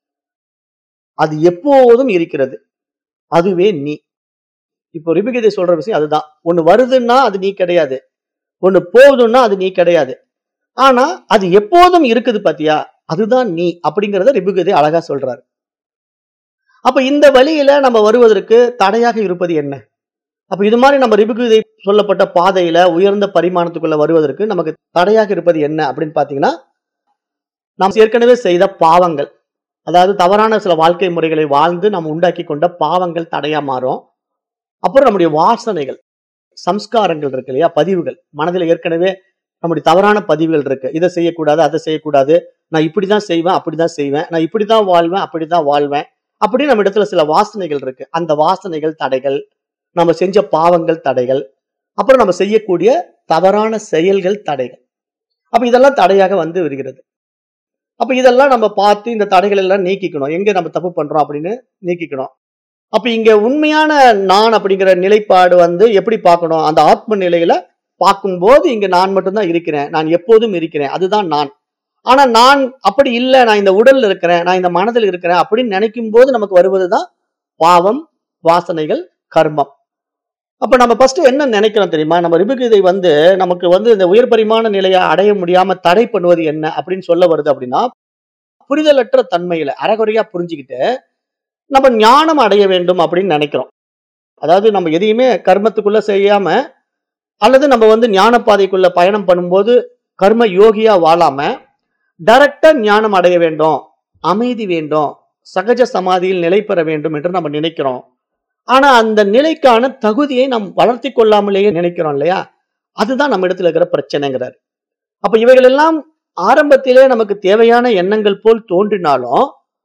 அது எப்போதும் இருக்கிறது அதுவே நீ இப்போ ரிபுகீதை சொல்ற விஷயம் அதுதான் ஒண்ணு வருதுன்னா அது நீ கிடையாது ஒண்ணு போகுதுன்னா அது நீ கிடையாது ஆனா அது எப்போதும் இருக்குது பாத்தியா அதுதான் நீ அப்படிங்கறத ரிபுகீதை அழகா சொல்றாரு அப்ப இந்த வழியில நம்ம வருவதற்கு தடையாக இருப்பது என்ன அப்ப இது மாதிரி நம்ம ரிபுகீதை சொல்லப்பட்ட பாதையில உயர்ந்த பரிமாணத்துக்குள்ள வருவதற்கு நமக்கு தடையாக இருப்பது என்ன அப்படின்னு பாத்தீங்கன்னா நாம் ஏற்கனவே செய்த பாவங்கள் அதாவது தவறான சில வாழ்க்கை முறைகளை வாழ்ந்து நாம் உண்டாக்கி கொண்ட பாவங்கள் தடையா மாறும் அப்புறம் நம்முடைய வாசனைகள் சம்ஸ்காரங்கள் இருக்கு இல்லையா பதிவுகள் மனதில் ஏற்கனவே நம்முடைய தவறான பதிவுகள் இருக்கு இதை செய்யக்கூடாது அதை செய்யக்கூடாது நான் இப்படிதான் செய்வேன் அப்படிதான் செய்வேன் நான் இப்படிதான் வாழ்வேன் அப்படிதான் வாழ்வேன் அப்படி நம்ம இடத்துல சில வாசனைகள் இருக்கு அந்த வாசனைகள் தடைகள் நம்ம செஞ்ச பாவங்கள் தடைகள் அப்புறம் நம்ம செய்யக்கூடிய தவறான செயல்கள் தடைகள் அப்ப இதெல்லாம் தடையாக வந்து வருகிறது அப்ப இதெல்லாம் நம்ம பார்த்து இந்த தடைகள் எல்லாம் நீக்கிக்கணும் எங்க நம்ம தப்பு பண்றோம் அப்படின்னு நீக்கிக்கணும் அப்ப இங்க உண்மையான நான் அப்படிங்கிற நிலைப்பாடு வந்து எப்படி பார்க்கணும் அந்த ஆத்ம நிலையில பார்க்கும்போது இங்க நான் மட்டும்தான் இருக்கிறேன் நான் எப்போதும் இருக்கிறேன் அதுதான் நான் ஆனா நான் அப்படி இல்லை நான் இந்த உடல்ல இருக்கிறேன் நான் இந்த மனதில் இருக்கிறேன் அப்படின்னு நினைக்கும் போது நமக்கு வருவதுதான் பாவம் வாசனைகள் கர்மம் அப்ப நம்ம ஃபர்ஸ்ட் என்ன நினைக்கிறோம் தெரியுமா நம்ம ரிபுகீதை வந்து நமக்கு வந்து இந்த உயர் பரிமாண நிலையை அடைய முடியாம தடை பண்ணுவது என்ன அப்படின்னு சொல்ல வருது அப்படின்னா புரிதலற்ற தன்மையில அறகுறையா புரிஞ்சுக்கிட்டு நம்ம ஞானம் அடைய வேண்டும் அப்படின்னு நினைக்கிறோம் அதாவது நம்ம எதையுமே கர்மத்துக்குள்ள செய்யாம அல்லது நம்ம வந்து ஞான பாதைக்குள்ள பயணம் பண்ணும்போது கர்ம யோகியா வாழாம டைரக்டா ஞானம் அடைய வேண்டும் அமைதி வேண்டும் சகஜ சமாதியில் நிலை பெற வேண்டும் என்று நம்ம நினைக்கிறோம் ஆனா அந்த நிலைக்கான தகுதியை நாம் வளர்த்தி கொள்ளாமலேயே நினைக்கிறோம் இல்லையா அதுதான் நம்ம இடத்துல இருக்கிற பிரச்சனைங்கிறார் அப்ப இவைகள் எல்லாம் ஆரம்பத்திலே நமக்கு தேவையான எண்ணங்கள் போல் தோன்றினாலும்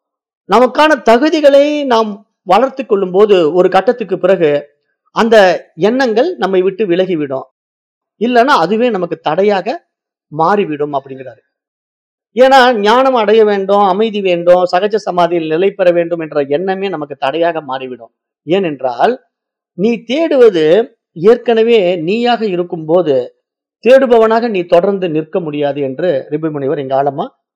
நமக்கான தகுதிகளை நாம் வளர்த்து கொள்ளும் போது ஒரு கட்டத்துக்கு பிறகு அந்த எண்ணங்கள் நம்மை விட்டு விலகிவிடும் இல்லைன்னா அதுவே நமக்கு தடையாக மாறிவிடும் அப்படிங்கிறாரு ஏன்னா ஞானம் அடைய வேண்டும் அமைதி வேண்டும் சகஜ சமாதியில் நிலை பெற வேண்டும் என்ற எண்ணமே நமக்கு தடையாக மாறிவிடும் ஏனென்றால் நீ தேடுவது ஏற்கனவே நீயாக இருக்கும்போது தேடுபவனாக நீ தொடர்ந்து நிற்க முடியாது என்று ரிபு முனிவர் இங்க ஆழமா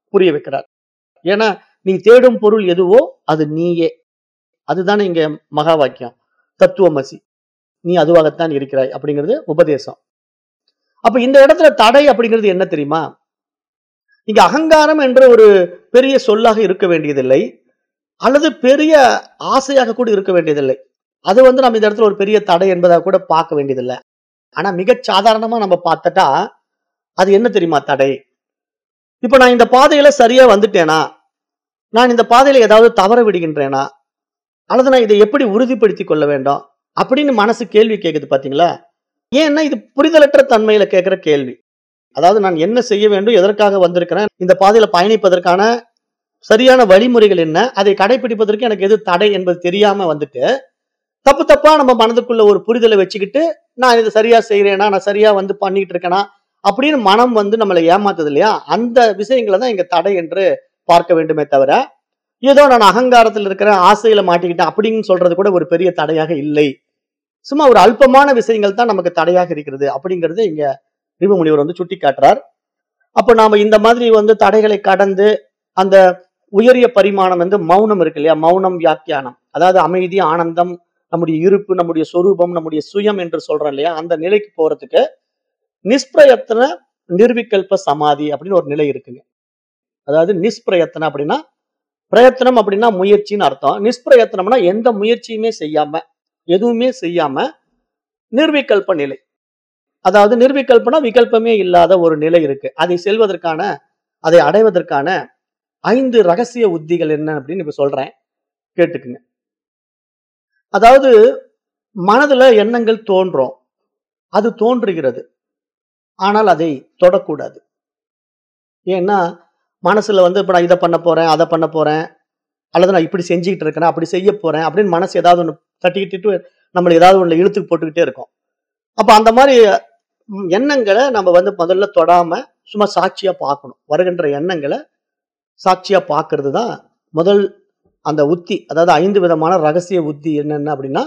புரிய வைக்கிறார் ஏன்னா நீ தேடும் பொருள் எதுவோ அது நீயே அதுதானே இங்க மகா வாக்கியம் தத்துவமசி நீ அதுவாகத்தான் இருக்கிறாய் அப்படிங்கிறது உபதேசம் அப்ப இந்த இடத்துல தடை அப்படிங்கிறது என்ன தெரியுமா இங்க அகங்காரம் என்ற ஒரு பெரிய சொல்லாக இருக்க வேண்டியதில்லை அல்லது பெரிய ஆசையாக கூட இருக்க வேண்டியதில்லை அது வந்து நம்ம இந்த இடத்துல ஒரு பெரிய தடை என்பதாக கூட பார்க்க வேண்டியதில்லை ஆனா மிகச் சாதாரணமா நம்ம பார்த்துட்டா அது என்ன தெரியுமா தடை இப்ப நான் இந்த பாதையில சரியா வந்துட்டேனா நான் இந்த பாதையில ஏதாவது தவற விடுகின்றேனா அல்லது நான் இதை எப்படி உறுதிப்படுத்திக் கொள்ள வேண்டும் அப்படின்னு மனசு கேள்வி கேக்குது பாத்தீங்களா ஏன்னா இது புரிதலற்ற தன்மையில கேட்கிற கேள்வி அதாவது நான் என்ன செய்ய வேண்டும் எதற்காக வந்திருக்கிறேன் இந்த பாதையில பயணிப்பதற்கான சரியான வழிமுறைகள் என்ன அதை கடைபிடிப்பதற்கு எனக்கு எது தடை என்பது தெரியாம வந்துட்டு தப்பு தப்பா நம்ம மனதுக்குள்ள ஒரு புரிதலை வச்சுக்கிட்டு நான் இது சரியா செய்யறேனா நான் சரியா வந்து பண்ணிட்டு இருக்கேனா அப்படின்னு மனம் வந்து நம்மளை ஏமாத்துது இல்லையா அந்த விஷயங்களை தான் இங்க தடை என்று பார்க்க வேண்டுமே தவிர ஏதோ நான் அகங்காரத்தில் இருக்கிற ஆசையில மாட்டிக்கிட்டேன் அப்படின்னு சொல்றது கூட ஒரு பெரிய தடையாக இல்லை சும்மா ஒரு அல்பமான விஷயங்கள் தான் நமக்கு தடையாக இருக்கிறது அப்படிங்கறது இங்க ரிபுமுனிவர் வந்து சுட்டி காட்டுறார் அப்ப நாம இந்த மாதிரி வந்து தடைகளை கடந்து அந்த உயரிய பரிமாணம் வந்து மௌனம் இருக்கு இல்லையா மௌனம் வியாக்கியானம் அதாவது அமைதி ஆனந்தம் நம்முடைய இருப்பு நம்முடைய சொரூபம் நம்முடைய சுயம் என்று சொல்றோம் இல்லையா அந்த நிலைக்கு போறதுக்கு நிஷ்பிரயத்தன நிர்விகல்ப சமாதி அப்படின்னு ஒரு நிலை இருக்குங்க அதாவது நிஷ்பிரயத்தன அப்படின்னா பிரயத்தனம் அப்படின்னா முயற்சின்னு அர்த்தம் நிஷ்பிரயத்தனம்னா எந்த முயற்சியுமே செய்யாம எதுவுமே செய்யாம நிர்விகல்ப நிலை அதாவது நிர்விகல்பனா விகல்பமே இல்லாத ஒரு நிலை இருக்கு அதை செல்வதற்கான அதை அடைவதற்கான ஐந்து ரகசிய உத்திகள் என்ன அப்படின்னு இப்ப சொல்றேன் கேட்டுக்குங்க அதாவது மனதுல எண்ணங்கள் தோன்றும் அது தோன்றுகிறது ஆனால் அதை தொடக்கூடாது ஏன்னா மனசுல வந்து இப்ப நான் இதை பண்ண போறேன் அதை பண்ண போறேன் அல்லது நான் இப்படி செஞ்சுக்கிட்டு இருக்கிறேன் அப்படி செய்ய போறேன் அப்படின்னு மனசு ஏதாவது ஒன்று தட்டிக்கிட்டு நம்மளை ஏதாவது ஒன்று இழுத்துக்கு போட்டுக்கிட்டே இருக்கும் அப்ப அந்த மாதிரி ம், எண்ணங்களை நம்ம வந்து முதல்ல தொடாம சும்மா சாட்சியா பார்க்கணும் வருகின்ற எண்ணங்களை சாட்சியா பார்க்கிறது தான் முதல் அந்த உத்தி அதாவது ஐந்து விதமான ரகசிய உத்தி என்னென்ன அப்படின்னா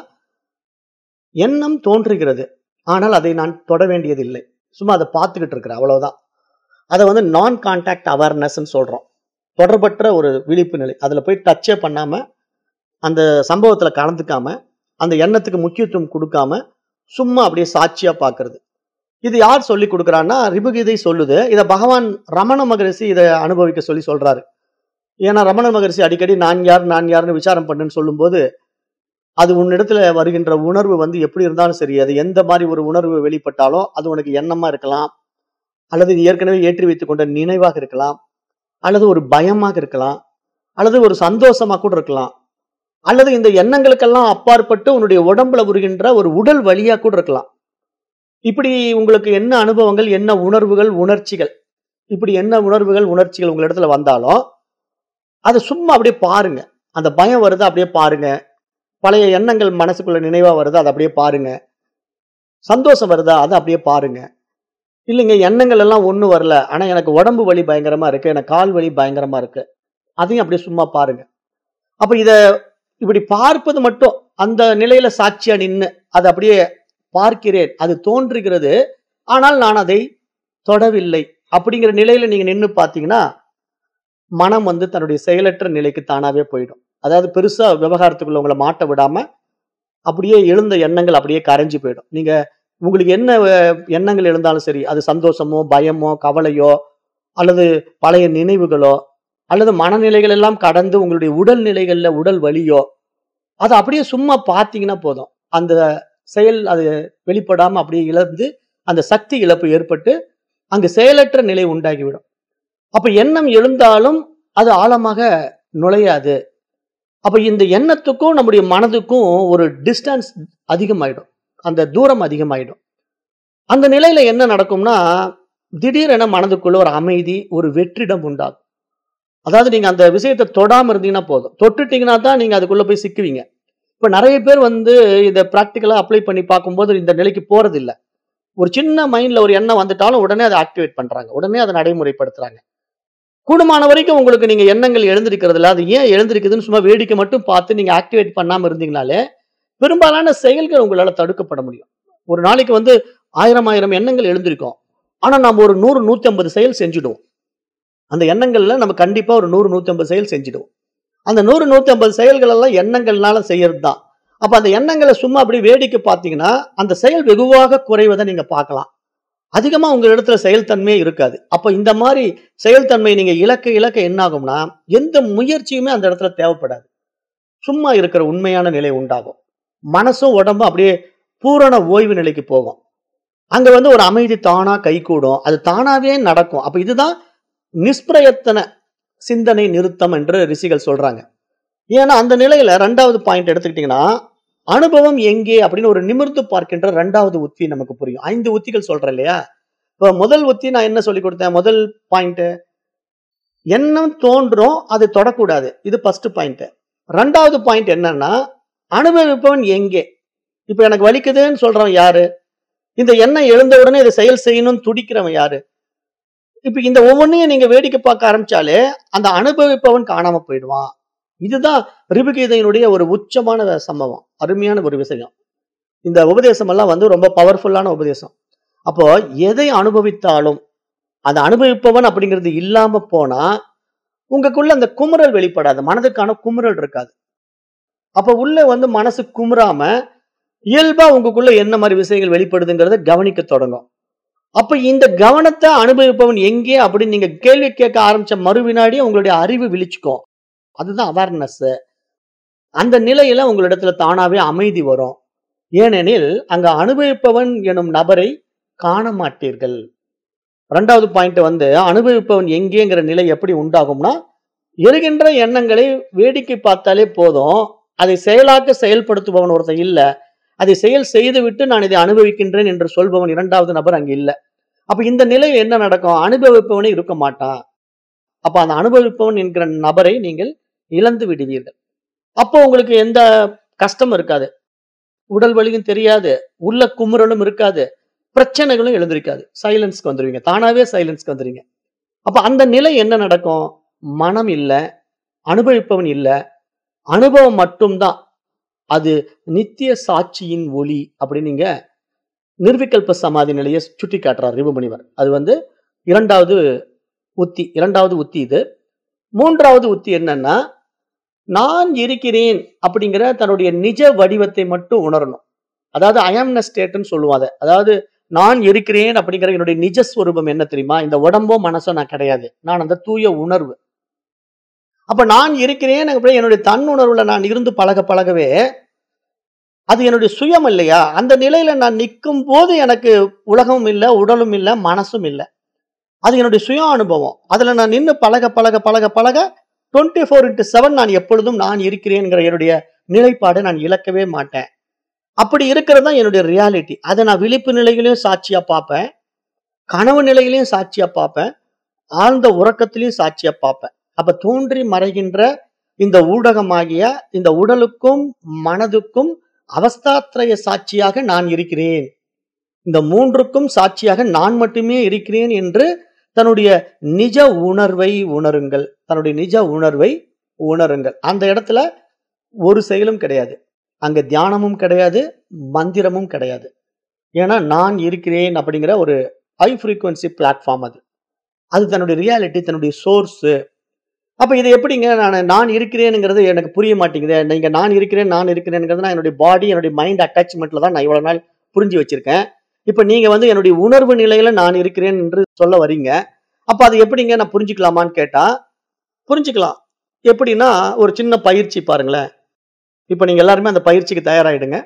எண்ணம் தோன்றுகிறது ஆனால் அதை நான் தொட வேண்டியதில்லை சும்மா அதை பார்த்துக்கிட்டு இருக்கிறேன் அவ்வளவுதான் அதை வந்து நான் கான்டாக்ட் அவேர்னஸ்ன்னு சொல்றோம் தொடர்பற்ற ஒரு விழிப்பு நிலை அதுல போய் டச்சே பண்ணாம அந்த சம்பவத்துல கலந்துக்காம அந்த எண்ணத்துக்கு முக்கியத்துவம் கொடுக்காம சும்மா அப்படியே சாட்சியா பார்க்கிறது இது யார் சொல்லி கொடுக்குறான்னா ரிபுகீதை சொல்லுது இதை பகவான் ரமண மகரிஷி இதை அனுபவிக்க சொல்லி சொல்றாரு ஏன்னா ரமண மகரிஷி அடிக்கடி நான் யார் நான் யாருன்னு விசாரம் பண்ணுன்னு சொல்லும்போது அது உன்னிடத்துல வருகின்ற உணர்வு வந்து எப்படி இருந்தாலும் சரி அது எந்த மாதிரி ஒரு உணர்வு வெளிப்பட்டாலும் அது உனக்கு எண்ணமா இருக்கலாம் அல்லது நீ ஏற்கனவே ஏற்றி வைத்துக் கொண்ட நினைவாக இருக்கலாம் அல்லது ஒரு பயமாக இருக்கலாம் அல்லது ஒரு சந்தோஷமா கூட இருக்கலாம் அல்லது இந்த எண்ணங்களுக்கெல்லாம் அப்பாற்பட்டு உன்னுடைய உடம்புல வருகின்ற ஒரு உடல் வழியா கூட இருக்கலாம் இப்படி உங்களுக்கு என்ன அனுபவங்கள் என்ன உணர்வுகள் உணர்ச்சிகள் இப்படி என்ன உணர்வுகள் உணர்ச்சிகள் உங்க இடத்துல வந்தாலும் அதை சும்மா அப்படியே பாருங்க அந்த பயம் வருது அப்படியே பாருங்க பழைய எண்ணங்கள் மனசுக்குள்ள நினைவா வருது அதை அப்படியே பாருங்க சந்தோஷம் வருதா அதை அப்படியே பாருங்க இல்லைங்க எண்ணங்கள் எல்லாம் ஒன்றும் வரல ஆனா எனக்கு உடம்பு வலி பயங்கரமா இருக்கு எனக்கு கால் வலி பயங்கரமா இருக்கு அதையும் அப்படியே சும்மா பாருங்க அப்ப இத இப்படி பார்ப்பது மட்டும் அந்த நிலையில சாட்சியா நின்னு அதை அப்படியே பார்க்கிறேன் அது தோன்றுகிறது ஆனால் நான் அதை தொடவில்லை அப்படிங்கிற நிலையில நீங்க நின்னு பார்த்தீங்கன்னா மனம் வந்து தன்னுடைய செயலற்ற நிலைக்கு தானாவே போயிடும் அதாவது பெருசா விவகாரத்துக்குள்ள உங்களை மாட்ட விடாம அப்படியே எழுந்த எண்ணங்கள் அப்படியே கரைஞ்சு போயிடும் நீங்க உங்களுக்கு என்ன அஹ், எண்ணங்கள் எழுந்தாலும் சரி அது சந்தோஷமோ பயமோ கவலையோ அல்லது பழைய நினைவுகளோ அல்லது மனநிலைகள் எல்லாம் கடந்து உங்களுடைய உடல் நிலைகள்ல உடல் வலியோ அதை அப்படியே சும்மா பார்த்தீங்கன்னா போதும் அந்த செயல் அது வெளிப்படாம அப்படியே இழந்து அந்த சக்தி இழப்பு ஏற்பட்டு அங்கு செயலற்ற நிலை உண்டாகிவிடும் அப்ப எண்ணம் எழுந்தாலும் அது ஆழமாக நுழையாது அப்ப இந்த எண்ணத்துக்கும் நம்முடைய மனதுக்கும் ஒரு டிஸ்டன்ஸ் அதிகமாயிடும் அந்த தூரம் அதிகமாயிடும் அந்த நிலையில என்ன நடக்கும்னா திடீரென மனதுக்குள்ள ஒரு அமைதி ஒரு வெற்றிடம் உண்டாகும் அதாவது நீங்க அந்த விஷயத்தை தொடாம இருந்தீங்கன்னா போதும் தொட்டுட்டீங்கன்னா தான் நீங்க அதுக்குள்ள போய் சிக்குவீங்க இப்ப நிறைய பேர் வந்து இதை ப்ராக்டிக்கலா அப்ளை பண்ணி பார்க்கும்போது இந்த நிலைக்கு போறது இல்ல ஒரு சின்ன மைண்ட்ல ஒரு எண்ணம் வந்துட்டாலும் உடனே அதை ஆக்டிவேட் பண்றாங்க உடனே அதை நடைமுறைப்படுத்துறாங்க கூடுமான வரைக்கும் உங்களுக்கு நீங்க எண்ணங்கள் எழுந்திருக்கிறதுல அது ஏன் எழுந்திருக்குதுன்னு சும்மா வேடிக்கை மட்டும் பார்த்து நீங்க ஆக்டிவேட் பண்ணாம இருந்தீங்கனாலே பெரும்பாலான செயல்கள் உங்களால தடுக்கப்பட முடியும் ஒரு நாளைக்கு வந்து ஆயிரம் ஆயிரம் எண்ணங்கள் எழுந்திருக்கும் ஆனா நம்ம ஒரு நூறு நூத்தி ஐம்பது செயல் செஞ்சுடுவோம் அந்த எண்ணங்கள்ல நம்ம கண்டிப்பா ஒரு நூறு நூத்தம்பது செயல் செஞ்சிடுவோம் அந்த நூறு நூத்தம்பது செயல்கள் எல்லாம் எண்ணங்கள்னால செய்யறது தான் அப்ப அந்த எண்ணங்களை சும்மா அப்படி வேடிக்கை பார்த்தீங்கன்னா அந்த செயல் வெகுவாக குறைவதை நீங்க பார்க்கலாம் அதிகமா உங்க இடத்துல செயல்தன்மையே இருக்காது அப்ப இந்த மாதிரி செயல்தன்மை நீங்க இலக்க இலக்க என்ன ஆகும்னா எந்த முயற்சியுமே அந்த இடத்துல தேவைப்படாது சும்மா இருக்கிற உண்மையான நிலை உண்டாகும் மனசும் உடம்பும் அப்படியே பூரண ஓய்வு நிலைக்கு போகும் அங்க வந்து ஒரு அமைதி தானா கைகூடும் அது தானாவே நடக்கும் அப்ப இதுதான் நிஷ்பிரயத்தன சிந்தனை நிறுத்தம் என்று ரிஷிகள் சொல்றாங்க ஏன்னா அந்த நிலையில ரெண்டாவது பாயிண்ட் எடுத்துக்கிட்டீங்கன்னா அனுபவம் எங்கே அப்படின்னு ஒரு நிமிர்ந்து பார்க்கின்ற ரெண்டாவது உத்தி நமக்கு புரியும் ஐந்து உத்திகள் சொல்றேன் இல்லையா இப்போ முதல் உத்தி நான் என்ன சொல்லி கொடுத்தேன் முதல் பாயிண்ட் எண்ணம் தோன்றும் அது தொடக்கூடாது இது ஃபர்ஸ்ட் பாயிண்ட் ரெண்டாவது பாயிண்ட் என்னன்னா அனுபவிப்பவன் எங்கே இப்ப எனக்கு வலிக்குதுன்னு சொல்றவன் யாரு இந்த எண்ணம் எழுந்த உடனே இதை செயல் செய்யணும்னு துடிக்கிறவன் யாரு இப்ப இந்த ஒவ்வொன்றையும் நீங்க வேடிக்கை பார்க்க ஆரம்பிச்சாலே அந்த அனுபவிப்பவன் காணாம போயிடுவான் இதுதான் ரிபுகீதையினுடைய ஒரு உச்சமான சம்பவம் அருமையான ஒரு விஷயம் இந்த உபதேசம் எல்லாம் வந்து ரொம்ப பவர்ஃபுல்லான உபதேசம் அப்போ எதை அனுபவித்தாலும் அந்த அனுபவிப்பவன் அப்படிங்கிறது இல்லாம போனா உங்களுக்குள்ள அந்த குமுறல் வெளிப்படாது மனதுக்கான குமுறல் இருக்காது அப்ப உள்ள வந்து மனசு குமுறாம இயல்பா உங்களுக்குள்ள என்ன மாதிரி விஷயங்கள் வெளிப்படுதுங்கிறத கவனிக்க தொடங்கும் அப்ப இந்த கவனத்தை அனுபவிப்பவன் எங்கே அப்படின்னு நீங்க கேள்வி கேட்க ஆரம்பிச்ச மறு வினாடியே உங்களுடைய அறிவு விழிச்சுக்கும் அதுதான் அவேர்னஸ் அந்த நிலையில உங்களிடத்துல தானாவே அமைதி வரும் ஏனெனில் அங்க அனுபவிப்பவன் எனும் நபரை காண மாட்டீர்கள் ரெண்டாவது பாயிண்ட் வந்து அனுபவிப்பவன் எங்கேங்கிற நிலை எப்படி உண்டாகும்னா எரிகின்ற எண்ணங்களை வேடிக்கை பார்த்தாலே போதும் அதை செயலாக்க செயல்படுத்துபவன் ஒருத்தன் இல்ல அதை செயல் செய்துவிட்டு நான் இதை அனுபவிக்கின்றேன் என்று சொல்பவன் இரண்டாவது நபர் அங்க இல்ல அப்ப இந்த நிலையில் என்ன நடக்கும் அனுபவிப்பவனே இருக்க மாட்டான் அப்ப அந்த அனுபவிப்பவன் என்கிற நபரை நீங்கள் இழந்து விடுவீர்கள் அப்போ உங்களுக்கு எந்த கஷ்டம் இருக்காது உடல் வலியும் தெரியாது உள்ள குமுறலும் இருக்காது பிரச்சனைகளும் எழுந்திருக்காது சைலன்ஸ்க்கு வந்துருவீங்க தானாவே சைலன்ஸ்க்கு வந்துருவீங்க அப்ப அந்த நிலை என்ன நடக்கும் மனம் இல்ல அனுபவிப்பவன் இல்ல அனுபவம் மட்டும்தான் அது நித்திய சாட்சியின் ஒளி அப்படின்னு நீங்க நிர்விகல்ப சமாதி நிலையை சுட்டி காட்டுறார் ரிபுமுனிவர் அது வந்து இரண்டாவது உத்தி இரண்டாவது உத்தி இது மூன்றாவது உத்தி என்னன்னா நான் இருக்கிறேன் அப்படிங்கிற தன்னுடைய நிஜ வடிவத்தை மட்டும் உணரணும் அதாவது அயம்ன ஸ்டேட்னு சொல்லுவாங்க அதாவது நான் இருக்கிறேன் அப்படிங்கிற என்னுடைய நிஜஸ்வரூபம் என்ன தெரியுமா இந்த உடம்போ மனசோ நான் கிடையாது நான் அந்த தூய உணர்வு அப்ப நான் இருக்கிறேன் அப்படி என்னுடைய தன் உணர்வுல நான் இருந்து பழக பழகவே அது என்னுடைய சுயம் இல்லையா அந்த நிலையில நான் நிற்கும் போது எனக்கு உலகமும் இல்லை உடலும் இல்லை மனசும் இல்லை அது என்னுடைய சுய அனுபவம் அதுல நான் நின்று பழக பழக பழக பழக டுவெண்ட்டி ஃபோர் இன்ட்டு செவன் நான் எப்பொழுதும் நான் இருக்கிறேன்ங்கிற என்னுடைய நிலைப்பாடை நான் இழக்கவே மாட்டேன் அப்படி இருக்கிறது தான் என்னுடைய ரியாலிட்டி அதை நான் விழிப்பு நிலையிலையும் சாட்சியா பார்ப்பேன் கனவு நிலையிலையும் சாட்சியா பார்ப்பேன் ஆழ்ந்த உறக்கத்திலையும் சாட்சியா பார்ப்பேன் அப்ப தோன்றி மறைகின்ற இந்த ஊடகமாகிய இந்த உடலுக்கும் மனதுக்கும் அவஸ்தாத்ரய சாட்சியாக நான் இருக்கிறேன் இந்த மூன்றுக்கும் சாட்சியாக நான் மட்டுமே இருக்கிறேன் என்று தன்னுடைய நிஜ உணர்வை உணருங்கள் தன்னுடைய நிஜ உணர்வை உணருங்கள் அந்த இடத்துல ஒரு செயலும் கிடையாது அங்க தியானமும் கிடையாது மந்திரமும் கிடையாது ஏன்னா நான் இருக்கிறேன் அப்படிங்கிற ஒரு ஹை ஃப்ரீக்குவன்சி பிளாட்ஃபார்ம் அது அது தன்னுடைய ரியாலிட்டி தன்னுடைய சோர்ஸு அப்ப இது எப்படிங்க நான் நான் இருக்கிறேனுங்கிறது எனக்கு புரிய மாட்டேங்குது நீங்க நான் இருக்கிறேன் நான் இருக்கிறேனுங்கிறது நான் என்னுடைய பாடி என்னுடைய மைண்ட் அட்டாச்மெண்ட்ல தான் நான் இவ்வளவு நாள் புரிஞ்சு வச்சிருக்கேன் இப்ப நீங்க வந்து என்னுடைய உணர்வு நிலையில நான் இருக்கிறேன் என்று சொல்ல வரீங்க அப்ப அது எப்படிங்க நான் புரிஞ்சுக்கலாமான்னு கேட்டா புரிஞ்சுக்கலாம் எப்படின்னா ஒரு சின்ன பயிற்சி பாருங்களேன் இப்ப நீங்க எல்லாருமே அந்த பயிற்சிக்கு தயாராயிடுங்க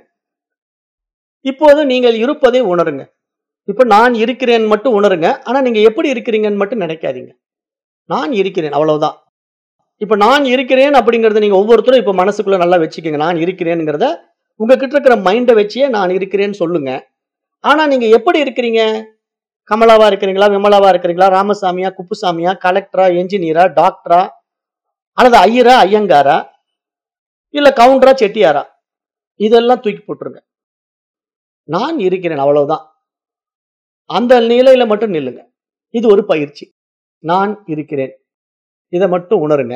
இப்போது நீங்கள் இருப்பதை உணருங்க இப்ப நான் இருக்கிறேன் மட்டும் உணருங்க ஆனா நீங்க எப்படி இருக்கிறீங்கன்னு மட்டும் நினைக்காதீங்க நான் இருக்கிறேன் அவ்வளவுதான் இப்ப நான் இருக்கிறேன் அப்படிங்கறத நீங்க ஒவ்வொருத்தரும் இப்ப மனசுக்குள்ள நல்லா வச்சுக்கோங்க நான் இருக்கிறேங்கிறத உங்ககிட்ட இருக்கிற மைண்டை வச்சே நான் இருக்கிறேன்னு சொல்லுங்க ஆனா நீங்க எப்படி இருக்கிறீங்க கமலாவா இருக்கிறீங்களா விமலாவா இருக்கிறீங்களா ராமசாமியா குப்புசாமியா கலெக்டரா என்ஜினியரா டாக்டரா அல்லது ஐயரா ஐயங்காரா இல்ல கவுண்டரா செட்டியாரா இதெல்லாம் தூக்கி போட்டுருங்க நான் இருக்கிறேன் அவ்வளவுதான் அந்த நிலையில மட்டும் நில்லுங்க இது ஒரு பயிற்சி நான் இருக்கிறேன் இதை மட்டும் உணருங்க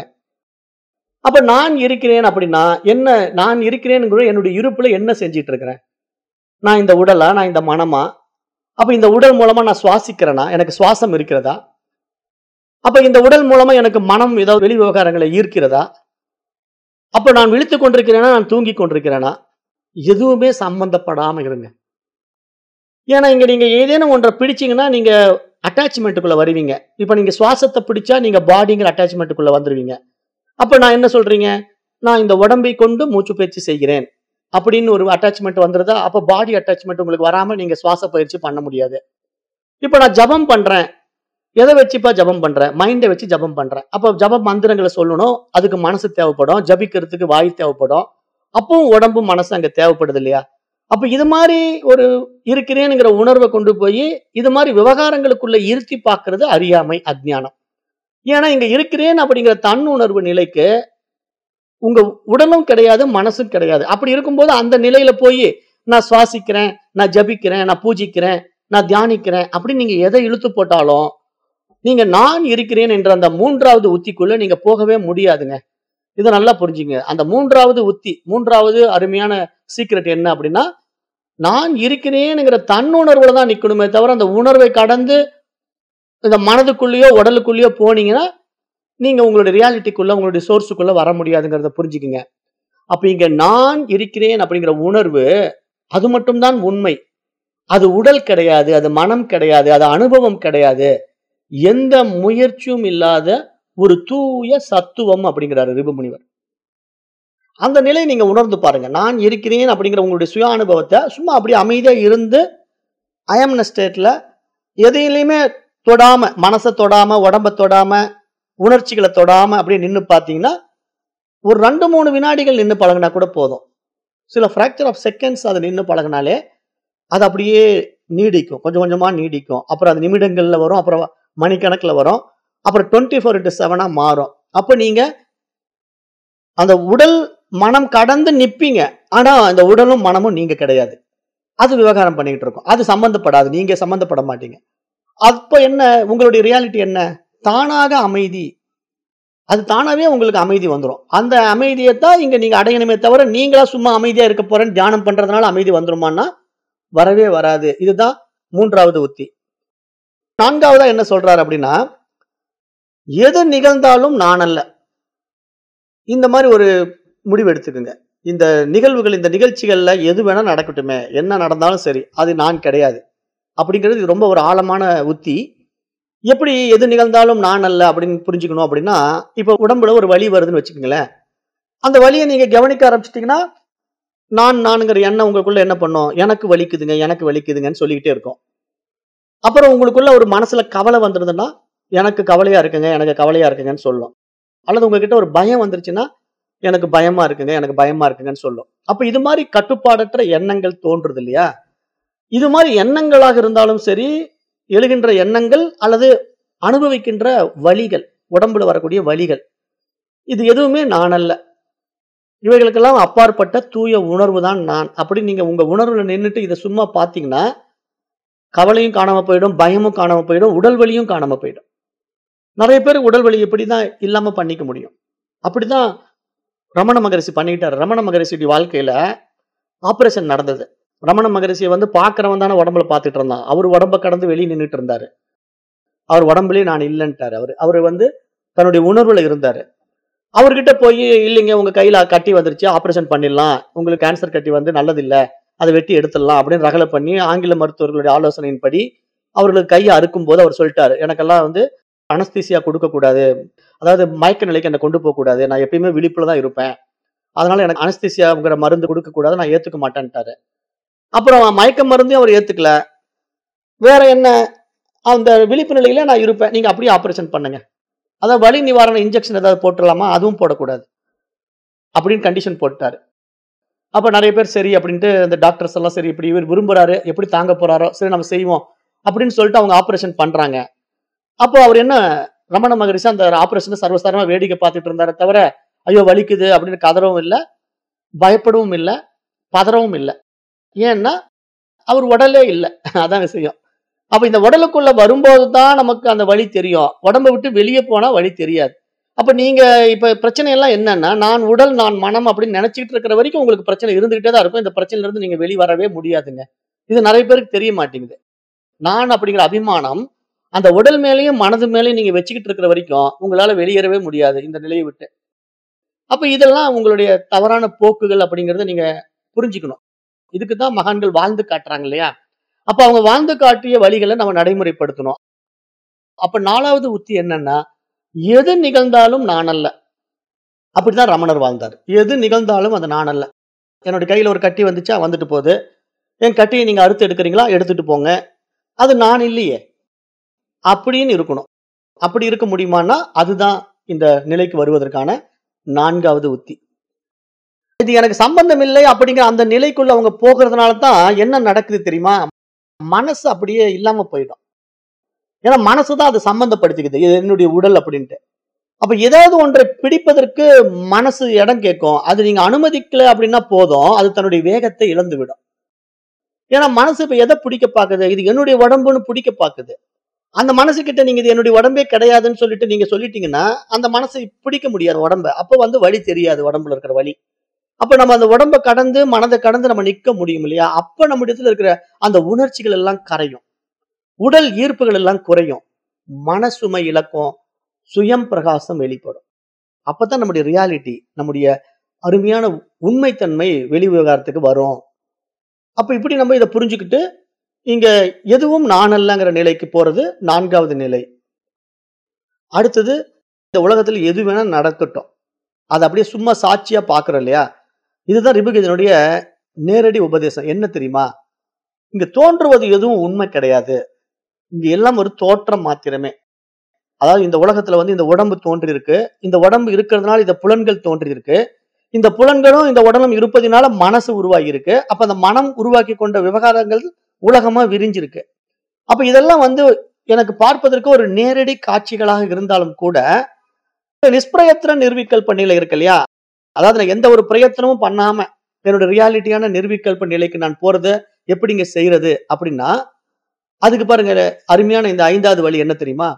அப்ப நான் இருக்கிறேன் அப்படின்னா என்ன நான் இருக்கிறேன்ங்கிற என்னுடைய இருப்புல என்ன செஞ்சிட்டு இருக்கிறேன் நான் இந்த உடலா நான் இந்த மனமா அப்ப இந்த உடல் மூலமா நான் சுவாசிக்கிறேனா எனக்கு சுவாசம் இருக்கிறதா அப்ப இந்த உடல் மூலமா எனக்கு மனம் ஏதாவது வெளி விவகாரங்களை ஈர்க்கிறதா அப்ப நான் விழித்துக் கொண்டிருக்கிறேனா நான் தூங்கி கொண்டிருக்கிறேனா எதுவுமே சம்பந்தப்படாம இருங்க ஏன்னா இங்க நீங்க ஏதேனும் ஒன்றை பிடிச்சீங்கன்னா நீங்க அட்டாச்மெண்ட்டுக்குள்ள வருவீங்க இப்ப நீங்க சுவாசத்தை பிடிச்சா நீங்க பாடிங்கிற அட்டாச்மெண்ட்டுக்குள்ள வந்துருவீங்க அப்ப நான் என்ன சொல்றீங்க நான் இந்த உடம்பை கொண்டு மூச்சு பயிற்சி செய்கிறேன் அப்படின்னு ஒரு அட்டாச்மெண்ட் வந்துருதா அப்ப பாடி அட்டாச்மெண்ட் உங்களுக்கு வராம நீங்க சுவாச பயிற்சி பண்ண முடியாது இப்ப நான் ஜபம் பண்றேன் எதை வச்சுப்பா ஜபம் பண்றேன் மைண்டை வச்சு ஜபம் பண்றேன் அப்போ ஜப மந்திரங்களை சொல்லணும் அதுக்கு மனசு தேவைப்படும் ஜபிக்கிறதுக்கு வாய் தேவைப்படும் அப்பவும் உடம்பு மனசு அங்க தேவைப்படுது இல்லையா அப்ப இது மாதிரி ஒரு இருக்கிறேனுங்கிற உணர்வை கொண்டு போய் இது மாதிரி விவகாரங்களுக்குள்ள இருத்தி பார்க்கிறது அறியாமை அஜ்ஞானம் ஏன்னா இங்க இருக்கிறேன் அப்படிங்கிற தன் உணர்வு நிலைக்கு உங்க உடலும் கிடையாது மனசும் கிடையாது அப்படி இருக்கும்போது அந்த நிலையில போய் நான் சுவாசிக்கிறேன் நான் ஜபிக்கிறேன் நான் பூஜிக்கிறேன் நான் தியானிக்கிறேன் அப்படின்னு நீங்க எதை இழுத்து போட்டாலும் நீங்க நான் இருக்கிறேன் என்ற அந்த மூன்றாவது உத்திக்குள்ள நீங்க போகவே முடியாதுங்க இதை நல்லா புரிஞ்சுங்க அந்த மூன்றாவது உத்தி மூன்றாவது அருமையான சீக்ரெட் என்ன அப்படின்னா நான் இருக்கிறேனுங்கிற தன்னுணர்வுல தான் நிக்கணுமே தவிர அந்த உணர்வை கடந்து இந்த மனதுக்குள்ளேயோ உடலுக்குள்ளேயோ போனீங்கன்னா நீங்க உங்களுடைய ரியாலிட்டிக்குள்ள உங்களுடைய சோர்ஸுக்குள்ள வர முடியாதுங்கிறத புரிஞ்சுக்குங்க அப்ப இங்க நான் இருக்கிறேன் அப்படிங்கிற உணர்வு அது மட்டும்தான் உண்மை அது உடல் கிடையாது அது மனம் கிடையாது அது அனுபவம் கிடையாது எந்த முயற்சியும் இல்லாத ஒரு தூய சத்துவம் அப்படிங்கிறாரு ரிபுமுனிவர் அந்த நிலையை நீங்க உணர்ந்து பாருங்க நான் இருக்கிறேன் அப்படிங்கிற உங்களுடைய சுய அனுபவத்தை சும்மா அப்படியே அமைதியா இருந்து அயம்ன ஸ்டேட்ல எதையிலையுமே தொடாம மனசை தொடாம உடம்ப தொடாம உணர்ச்சிகளை தொடாம அப்படியே நின்று பார்த்தீங்கன்னா ஒரு ரெண்டு மூணு வினாடிகள் நின்று பழகினா கூட போதும் சில ஃப்ராக்சர் ஆஃப் செகண்ட்ஸ் அதை நின்று பழகினாலே அது அப்படியே நீடிக்கும் கொஞ்சம் கொஞ்சமா நீடிக்கும் அப்புறம் அது நிமிடங்கள்ல வரும் அப்புறம் மணிக்கணக்கில் வரும் அப்புறம் டுவெண்ட்டி ஃபோர் இன்ட்டு செவனாக மாறும் அப்போ நீங்க அந்த உடல் மனம் கடந்து நிப்பீங்க ஆனா அந்த உடலும் மனமும் நீங்க கிடையாது அது விவகாரம் பண்ணிக்கிட்டு இருக்கும் அது சம்பந்தப்படாது நீங்க சம்பந்தப்பட மாட்டீங்க அப்போ என்ன உங்களுடைய ரியாலிட்டி என்ன தானாக அமைதி அது தானாவே உங்களுக்கு அமைதி வந்துடும் அந்த அமைதியை தான் இங்க நீங்க அடையணுமே தவிர நீங்களா சும்மா அமைதியா இருக்க போறேன்னு தியானம் பண்றதுனால அமைதி வந்துருமான்னா வரவே வராது இதுதான் மூன்றாவது உத்தி நான்காவதா என்ன சொல்றாரு அப்படின்னா எது நிகழ்ந்தாலும் நான் அல்ல இந்த மாதிரி ஒரு முடிவு எடுத்துக்கோங்க இந்த நிகழ்வுகள் இந்த நிகழ்ச்சிகள்ல எது வேணா நடக்கட்டுமே என்ன நடந்தாலும் சரி அது நான் கிடையாது அப்படிங்கிறது இது ரொம்ப ஒரு ஆழமான உத்தி எப்படி எது நிகழ்ந்தாலும் நான் அல்ல அப்படின்னு புரிஞ்சுக்கணும் அப்படின்னா இப்போ உடம்புல ஒரு வலி வருதுன்னு வச்சுக்கோங்களேன் அந்த வலியை நீங்க கவனிக்க ஆரம்பிச்சிட்டீங்கன்னா நான் நானுங்கிற எண்ணம் உங்களுக்குள்ள என்ன பண்ணும் எனக்கு வலிக்குதுங்க எனக்கு வலிக்குதுங்கன்னு சொல்லிக்கிட்டே இருக்கும் அப்புறம் உங்களுக்குள்ள ஒரு மனசுல கவலை வந்துருதுன்னா எனக்கு கவலையா இருக்குங்க எனக்கு கவலையா இருக்குங்கன்னு சொல்லும் அல்லது உங்ககிட்ட ஒரு பயம் வந்துருச்சுன்னா எனக்கு பயமா இருக்குங்க எனக்கு பயமா இருக்குங்கன்னு சொல்லும் அப்ப இது மாதிரி கட்டுப்பாடற்ற எண்ணங்கள் தோன்றுது இல்லையா இது மாதிரி எண்ணங்களாக இருந்தாலும் சரி எழுகின்ற எண்ணங்கள் அல்லது அனுபவிக்கின்ற வழிகள் உடம்புல வரக்கூடிய வழிகள் இது எதுவுமே நான் அல்ல இவைகளுக்கெல்லாம் அப்பாற்பட்ட தூய உணர்வு தான் நான் அப்படி நீங்க உங்க உணர்வுல நின்றுட்டு இதை சும்மா பாத்தீங்கன்னா கவலையும் காணாம போயிடும் பயமும் காணாம போயிடும் உடல் வலியும் காணாம போயிடும் நிறைய பேர் உடல் வலி இப்படிதான் இல்லாம பண்ணிக்க முடியும் அப்படிதான் ரமண மகரிஷி பண்ணிக்கிட்டாரு ரமண மகரிஷியுடைய வாழ்க்கையில ஆபரேஷன் நடந்தது ரமண மகரிஷியை வந்து பாக்குறவன் தானே உடம்புல பார்த்துட்டு இருந்தான் அவர் உடம்ப கடந்து வெளியே நின்றுட்டு இருந்தாரு அவர் உடம்புலயே நான் இல்லைன்ட்டாரு அவர் அவர் வந்து தன்னுடைய உணர்வுல இருந்தாரு அவர்கிட்ட போய் இல்லைங்க உங்க கையில கட்டி வந்துருச்சு ஆபரேஷன் பண்ணிடலாம் உங்களுக்கு கேன்சர் கட்டி வந்து நல்லது இல்ல அதை வெட்டி எடுத்துடலாம் அப்படின்னு ரகலை பண்ணி ஆங்கில மருத்துவர்களுடைய ஆலோசனையின்படி அவர்களுக்கு கையை அறுக்கும் போது அவர் சொல்லிட்டாரு எனக்கெல்லாம் வந்து அனஸ்தீசியா கொடுக்க கூடாது அதாவது மயக்க நிலைக்கு என்னை கொண்டு போக கூடாது நான் எப்பயுமே விழிப்புல தான் இருப்பேன் அதனால எனக்கு அனஸ்தீசியாங்கிற மருந்து கொடுக்க கூடாது நான் ஏத்துக்க மாட்டேன்ட்டாரு அப்புறம் மயக்க மருந்தையும் அவர் ஏத்துக்கல வேற என்ன அந்த விழிப்பு நிலையில நான் இருப்பேன் நீங்க அப்படியே ஆபரேஷன் பண்ணுங்க அதாவது வலி நிவாரண இன்ஜெக்ஷன் ஏதாவது போட்டுடலாமா அதுவும் போடக்கூடாது அப்படின்னு கண்டிஷன் போட்டாரு அப்ப நிறைய பேர் சரி அப்படின்ட்டு அந்த டாக்டர்ஸ் எல்லாம் சரி இப்படி இவர் விரும்புறாரு எப்படி தாங்க போறாரோ சரி நம்ம செய்வோம் அப்படின்னு சொல்லிட்டு அவங்க ஆபரேஷன் பண்றாங்க அப்போ அவர் என்ன ரமண மகரிஷி அந்த ஆபரேஷனை சர்வசாரமா வேடிக்கை பார்த்துட்டு இருந்தாரே தவிர ஐயோ வலிக்குது அப்படின்னு கதறவும் இல்லை பயப்படவும் இல்லை பதறவும் இல்லை ஏன்னா அவர் உடலே இல்லை அதான் விஷயம் அப்ப இந்த உடலுக்குள்ள வரும்போது தான் நமக்கு அந்த வழி தெரியும் உடம்பை விட்டு வெளியே போனா வழி தெரியாது அப்ப நீங்க இப்ப பிரச்சனை எல்லாம் என்னன்னா நான் உடல் நான் மனம் அப்படின்னு நினைச்சிட்டு இருக்கிற வரைக்கும் உங்களுக்கு பிரச்சனை இருந்துகிட்டே தான் இருக்கும் இந்த பிரச்சனையில இருந்து நீங்க வெளி வரவே முடியாதுங்க இது நிறைய பேருக்கு தெரிய மாட்டேங்குது நான் அப்படிங்கிற அபிமானம் அந்த உடல் மேலேயும் மனது மேலேயும் நீங்க வச்சுக்கிட்டு இருக்கிற வரைக்கும் உங்களால வெளியேறவே முடியாது இந்த நிலையை விட்டு அப்ப இதெல்லாம் உங்களுடைய தவறான போக்குகள் அப்படிங்கறத நீங்க புரிஞ்சுக்கணும் இதுக்கு தான் மகான்கள் வாழ்ந்து காட்டுறாங்க இல்லையா அப்ப அவங்க வாழ்ந்து காட்டிய வழிகளை நம்ம நடைமுறைப்படுத்தணும் அப்ப நாலாவது உத்தி என்னன்னா எது நிகழ்ந்தாலும் நான் அல்ல அப்படிதான் ரமணர் வாழ்ந்தார் எது நிகழ்ந்தாலும் அது நான் அல்ல என்னோட கையில ஒரு கட்டி வந்துச்சா வந்துட்டு போகுது என் கட்டியை நீங்க அறுத்து எடுக்கிறீங்களா எடுத்துட்டு போங்க அது நான் இல்லையே அப்படின்னு இருக்கணும் அப்படி இருக்க முடியுமான்னா அதுதான் இந்த நிலைக்கு வருவதற்கான நான்காவது உத்தி இது எனக்கு சம்பந்தம் இல்லை அப்படிங்கிற அந்த நிலைக்குள்ள அவங்க போகிறதுனால தான் என்ன நடக்குது தெரியுமா மனசு அப்படியே இல்லாம போயிடும் ஏன்னா மனசு தான் அது சம்பந்தப்படுத்திக்குது இது என்னுடைய உடல் அப்படின்ட்டு அப்ப ஏதாவது ஒன்றை பிடிப்பதற்கு மனசு இடம் கேட்கும் அது நீங்க அனுமதிக்கல அப்படின்னா போதும் அது தன்னுடைய வேகத்தை இழந்து விடும் ஏன்னா மனசு இப்ப எதை பிடிக்க பாக்குது இது என்னுடைய உடம்புன்னு பிடிக்க பாக்குது அந்த மனசு கிட்ட நீங்க இது என்னுடைய உடம்பே கிடையாதுன்னு சொல்லிட்டு நீங்க சொல்லிட்டீங்கன்னா அந்த மனசை பிடிக்க முடியாது உடம்ப அப்ப வந்து வழி தெரியாது உடம்புல இருக்கிற வழி அப்ப நம்ம அந்த உடம்ப கடந்து மனதை கடந்து நம்ம நிக்க முடியும் இல்லையா அப்ப நம்ம இடத்துல இருக்கிற அந்த உணர்ச்சிகள் எல்லாம் கரையும் உடல் ஈர்ப்புகள் எல்லாம் குறையும் மனசுமை இழக்கும் சுயம் பிரகாசம் வெளிப்படும் அப்பதான் நம்முடைய ரியாலிட்டி நம்முடைய அருமையான உண்மைத்தன்மை வெளி விவகாரத்துக்கு வரும் அப்ப இப்படி நம்ம இதை புரிஞ்சுக்கிட்டு இங்க எதுவும் நான் அல்லங்கிற நிலைக்கு போறது நான்காவது நிலை அடுத்தது இந்த உலகத்துல எது வேணா நடக்கட்டும் அதை அப்படியே சும்மா சாட்சியா பாக்குறோம் இல்லையா இதுதான் ரிபுகீதனுடைய நேரடி உபதேசம் என்ன தெரியுமா இங்க தோன்றுவது எதுவும் உண்மை கிடையாது இங்க எல்லாம் ஒரு தோற்றம் மாத்திரமே அதாவது இந்த உலகத்துல வந்து இந்த உடம்பு தோன்றி இருக்கு இந்த உடம்பு இருக்கிறதுனால இந்த புலன்கள் தோன்றி இருக்கு இந்த புலன்களும் இந்த உடலும் இருப்பதினால மனசு உருவாகி இருக்கு அப்ப அந்த மனம் உருவாக்கி கொண்ட விவகாரங்கள் உலகமா விரிஞ்சிருக்கு அப்ப இதெல்லாம் வந்து எனக்கு பார்ப்பதற்கு ஒரு நேரடி காட்சிகளாக இருந்தாலும் கூட நிஷ்பிரயத்தன நிர்விகல்ப நிலை இருக்கு இல்லையா அதாவது நான் எந்த ஒரு பிரயத்தனமும் பண்ணாம என்னோட ரியாலிட்டியான நிர்விகல்ப நிலைக்கு நான் போறது எப்படிங்க செய்யறது அப்படின்னா அதுக்கு பாருங்க அருமையான இந்த ஐந்தாவது வழி என்ன தெரியுமா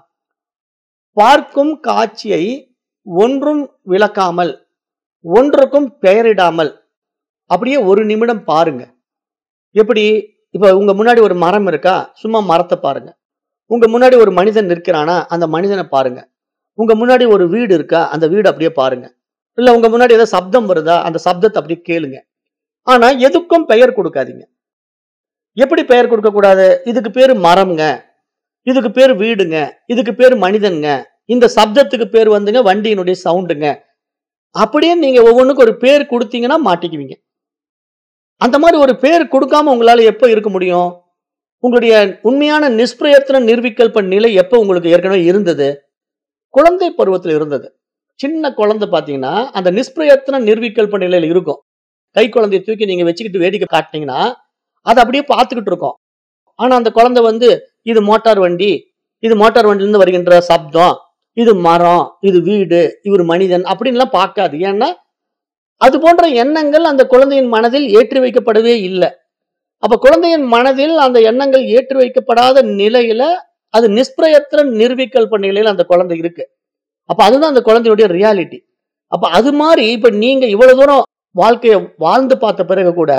பார்க்கும் காட்சியை ஒன்றும் விளக்காமல் ஒன்றுக்கும் பெயரிடாமல் அப்படியே ஒரு நிமிடம் பாருங்க எப்படி இப்ப உங்க முன்னாடி ஒரு மரம் இருக்கா சும்மா மரத்தை பாருங்க உங்க முன்னாடி ஒரு மனிதன் நிற்கிறானா அந்த மனிதனை பாருங்க உங்க முன்னாடி ஒரு வீடு இருக்கா அந்த வீடு அப்படியே பாருங்க இல்ல உங்க முன்னாடி ஏதோ சப்தம் வருதா அந்த சப்தத்தை அப்படியே கேளுங்க ஆனா எதுக்கும் பெயர் கொடுக்காதீங்க எப்படி பெயர் கொடுக்க கூடாது இதுக்கு பேரு மரம்ங்க இதுக்கு பேர் வீடுங்க இதுக்கு பேர் மனிதனுங்க இந்த சப்தத்துக்கு பேர் வந்துங்க வண்டியினுடைய சவுண்டுங்க அப்படியே நீங்க ஒவ்வொன்றுக்கும் ஒரு பேர் கொடுத்தீங்கன்னா மாட்டிக்குவீங்க அந்த மாதிரி ஒரு பேர் கொடுக்காம உங்களால எப்போ இருக்க முடியும் உங்களுடைய உண்மையான நிஷ்பிரயத்தன நிர்விகல்ப நிலை எப்போ உங்களுக்கு ஏற்கனவே இருந்தது குழந்தை பருவத்தில் இருந்தது சின்ன குழந்தை பாத்தீங்கன்னா அந்த நிஷ்பிரயத்தன நிர்விகல்ப நிலையில இருக்கும் கை குழந்தைய தூக்கி நீங்க வச்சுக்கிட்டு வேடிக்கை காட்டினீங்கன்னா அதை அப்படியே பார்த்துக்கிட்டு இருக்கோம் ஆனா அந்த குழந்தை வந்து இது மோட்டார் வண்டி இது மோட்டார் வண்டியிலிருந்து வருகின்ற சப்தம் இது மரம் இது வீடு இவர் மனிதன் அப்படின்லாம் பார்க்காது ஏன்னா அது போன்ற எண்ணங்கள் அந்த குழந்தையின் மனதில் ஏற்றி வைக்கப்படவே இல்லை அப்ப குழந்தையின் மனதில் அந்த எண்ணங்கள் ஏற்றி வைக்கப்படாத நிலையில அது நிஷ்பிரயத்திர நிர்விகல்ப நிலையில அந்த குழந்தை இருக்கு அப்ப அதுதான் அந்த குழந்தையுடைய ரியாலிட்டி அப்ப அது மாதிரி இப்ப நீங்க இவ்வளவு தூரம் வாழ்க்கையை வாழ்ந்து பார்த்த பிறகு கூட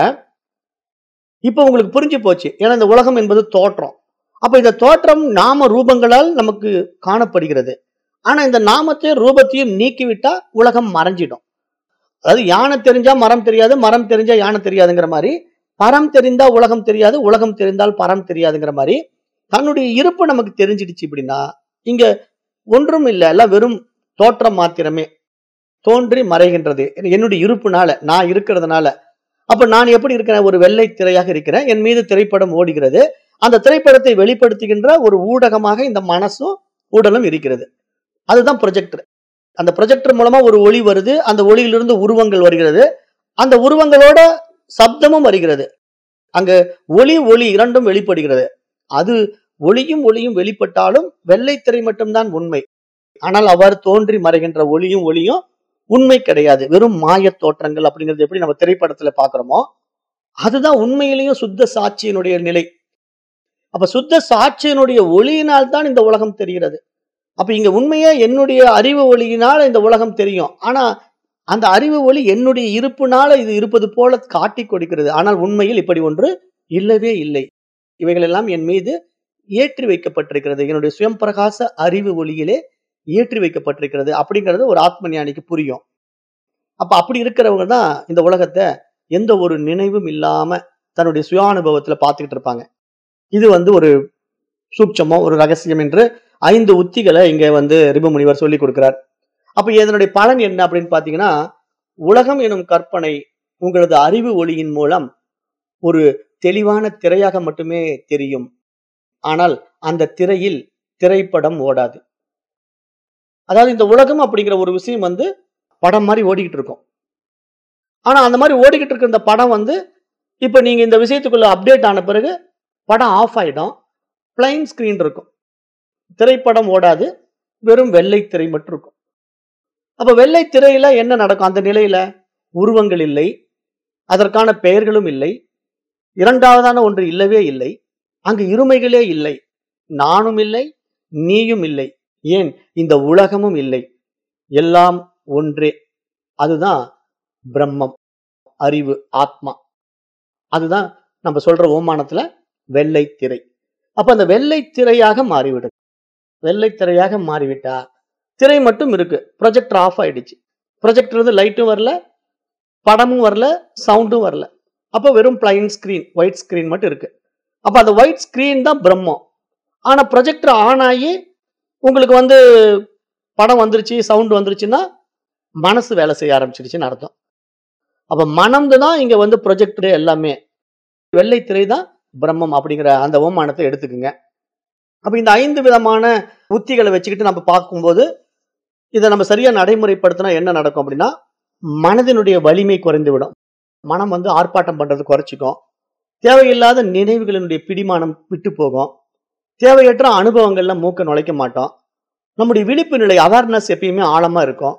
இப்ப உங்களுக்கு புரிஞ்சு போச்சு ஏன்னா இந்த உலகம் என்பது தோற்றம் அப்ப இந்த தோற்றம் நாம ரூபங்களால் நமக்கு காணப்படுகிறது ஆனா இந்த நாமத்தையும் ரூபத்தையும் நீக்கிவிட்டா உலகம் மறைஞ்சிடும் அதாவது யானை தெரிஞ்சா மரம் தெரியாது மரம் தெரிஞ்சா யானை தெரியாதுங்கிற மாதிரி பரம் தெரிந்தா உலகம் தெரியாது உலகம் தெரிந்தால் பரம் தெரியாதுங்கிற மாதிரி தன்னுடைய இருப்பு நமக்கு தெரிஞ்சிடுச்சு இப்படின்னா இங்க ஒன்றும் இல்லை எல்லாம் வெறும் தோற்றம் மாத்திரமே தோன்றி மறைகின்றது என்னுடைய இருப்புனால நான் இருக்கிறதுனால அப்ப நான் எப்படி இருக்கிறேன் ஒரு வெள்ளை திரையாக இருக்கிறேன் என் மீது திரைப்படம் ஓடுகிறது அந்த திரைப்படத்தை வெளிப்படுத்துகின்ற ஒரு ஊடகமாக இந்த மனசும் உடலும் இருக்கிறது அதுதான் ப்ரொஜெக்டர் அந்த ப்ரொஜெக்டர் மூலமா ஒரு ஒளி வருது அந்த ஒளியிலிருந்து உருவங்கள் வருகிறது அந்த உருவங்களோட சப்தமும் வருகிறது அங்க ஒளி ஒளி இரண்டும் வெளிப்படுகிறது அது ஒளியும் ஒளியும் வெளிப்பட்டாலும் வெள்ளைத்திரை மட்டும்தான் உண்மை ஆனால் அவ்வாறு தோன்றி மறைகின்ற ஒளியும் ஒளியும் உண்மை கிடையாது வெறும் மாயத் தோற்றங்கள் அப்படிங்கிறது எப்படி நம்ம திரைப்படத்துல பாக்குறோமோ அதுதான் உண்மையிலேயும் சுத்த சாட்சியினுடைய நிலை அப்ப சுத்த சாட்சியினுடைய ஒளியினால் தான் இந்த உலகம் தெரிகிறது அப்ப இங்க உண்மையா என்னுடைய அறிவு ஒளியினால் இந்த உலகம் தெரியும் ஆனா அந்த அறிவு ஒளி என்னுடைய இருப்புனால இது இருப்பது போல காட்டி கொடுக்கிறது ஆனால் உண்மையில் இப்படி ஒன்று இல்லவே இல்லை இவைகள் எல்லாம் என் மீது ஏற்றி வைக்கப்பட்டிருக்கிறது என்னுடைய சுயம் பிரகாச அறிவு ஒளியிலே ஏற்றி வைக்கப்பட்டிருக்கிறது அப்படிங்கிறது ஒரு ஆத்ம ஞானிக்கு புரியும் அப்ப அப்படி இருக்கிறவங்க தான் இந்த உலகத்தை எந்த ஒரு நினைவும் இல்லாம தன்னுடைய சுயானுபவத்துல பார்த்துக்கிட்டு இருப்பாங்க இது வந்து ஒரு சூட்சமோ ஒரு ரகசியம் என்று ஐந்து உத்திகளை இங்க வந்து ரிபு முனிவர் சொல்லி கொடுக்கிறார் அப்ப இதனுடைய பலன் என்ன அப்படின்னு பாத்தீங்கன்னா உலகம் எனும் கற்பனை உங்களது அறிவு ஒளியின் மூலம் ஒரு தெளிவான திரையாக மட்டுமே தெரியும் ஆனால் அந்த திரையில் திரைப்படம் ஓடாது அதாவது இந்த உலகம் அப்படிங்கிற ஒரு விஷயம் வந்து படம் மாதிரி ஓடிக்கிட்டு இருக்கும் ஆனா அந்த மாதிரி ஓடிக்கிட்டு இருக்க இந்த படம் வந்து இப்ப நீங்க இந்த விஷயத்துக்குள்ள அப்டேட் ஆன பிறகு படம் ஆஃப் ஆயிடும் பிளைன் ஸ்கிரீன் இருக்கும் திரைப்படம் ஓடாது வெறும் வெள்ளை திரை மட்டும் இருக்கும் அப்ப வெள்ளை திரையில என்ன நடக்கும் அந்த நிலையில உருவங்கள் இல்லை அதற்கான பெயர்களும் இல்லை இரண்டாவதான ஒன்று இல்லவே இல்லை அங்கு இருமைகளே இல்லை நானும் இல்லை நீயும் இல்லை ஏன் இந்த உலகமும் இல்லை எல்லாம் ஒன்றே அதுதான் பிரம்மம் அறிவு ஆத்மா அதுதான் நம்ம சொல்ற ஓமானத்துல வெள்ளை திரை அப்ப அந்த வெள்ளை திரையாக மாறிவிடும் வெள்ளை திரையாக மாறிவிட்டா திரை மட்டும் இருக்கு ப்ரொஜெக்டர் ஆஃப் ஆயிடுச்சு ப்ரொஜெக்டர் வந்து லைட்டும் வரல படமும் வரல சவுண்டும் வரல அப்போ வெறும் பிளைன் ஸ்கிரீன் ஒயிட் ஸ்கிரீன் மட்டும் இருக்கு அப்ப அந்த ஒயிட் ஸ்கிரீன் தான் பிரம்மம் ஆனா ப்ரொஜெக்டர் ஆன் ஆகி உங்களுக்கு வந்து படம் வந்துருச்சு சவுண்ட் வந்துருச்சுன்னா மனசு வேலை செய்ய ஆரம்பிச்சிடுச்சுன்னு அர்த்தம் அப்ப மனம்து தான் இங்க வந்து ப்ரொஜெக்டர் எல்லாமே வெள்ளை திரை தான் பிரம்மம் அப்படிங்கிற அந்த ஓமானத்தை எடுத்துக்குங்க அப்ப இந்த ஐந்து விதமான உத்திகளை வச்சுக்கிட்டு நம்ம பார்க்கும்போது இதை நம்ம சரியா நடைமுறைப்படுத்தினா என்ன நடக்கும் அப்படின்னா மனதினுடைய வலிமை குறைந்து விடும் மனம் வந்து ஆர்ப்பாட்டம் பண்றது குறைச்சிக்கும் தேவையில்லாத நினைவுகளினுடைய பிடிமானம் விட்டு போகும் தேவையற்ற அனுபவங்கள்ல மூக்க நுழைக்க மாட்டோம் நம்முடைய விழிப்பு நிலை அவேர்னஸ் எப்பயுமே ஆழமா இருக்கும்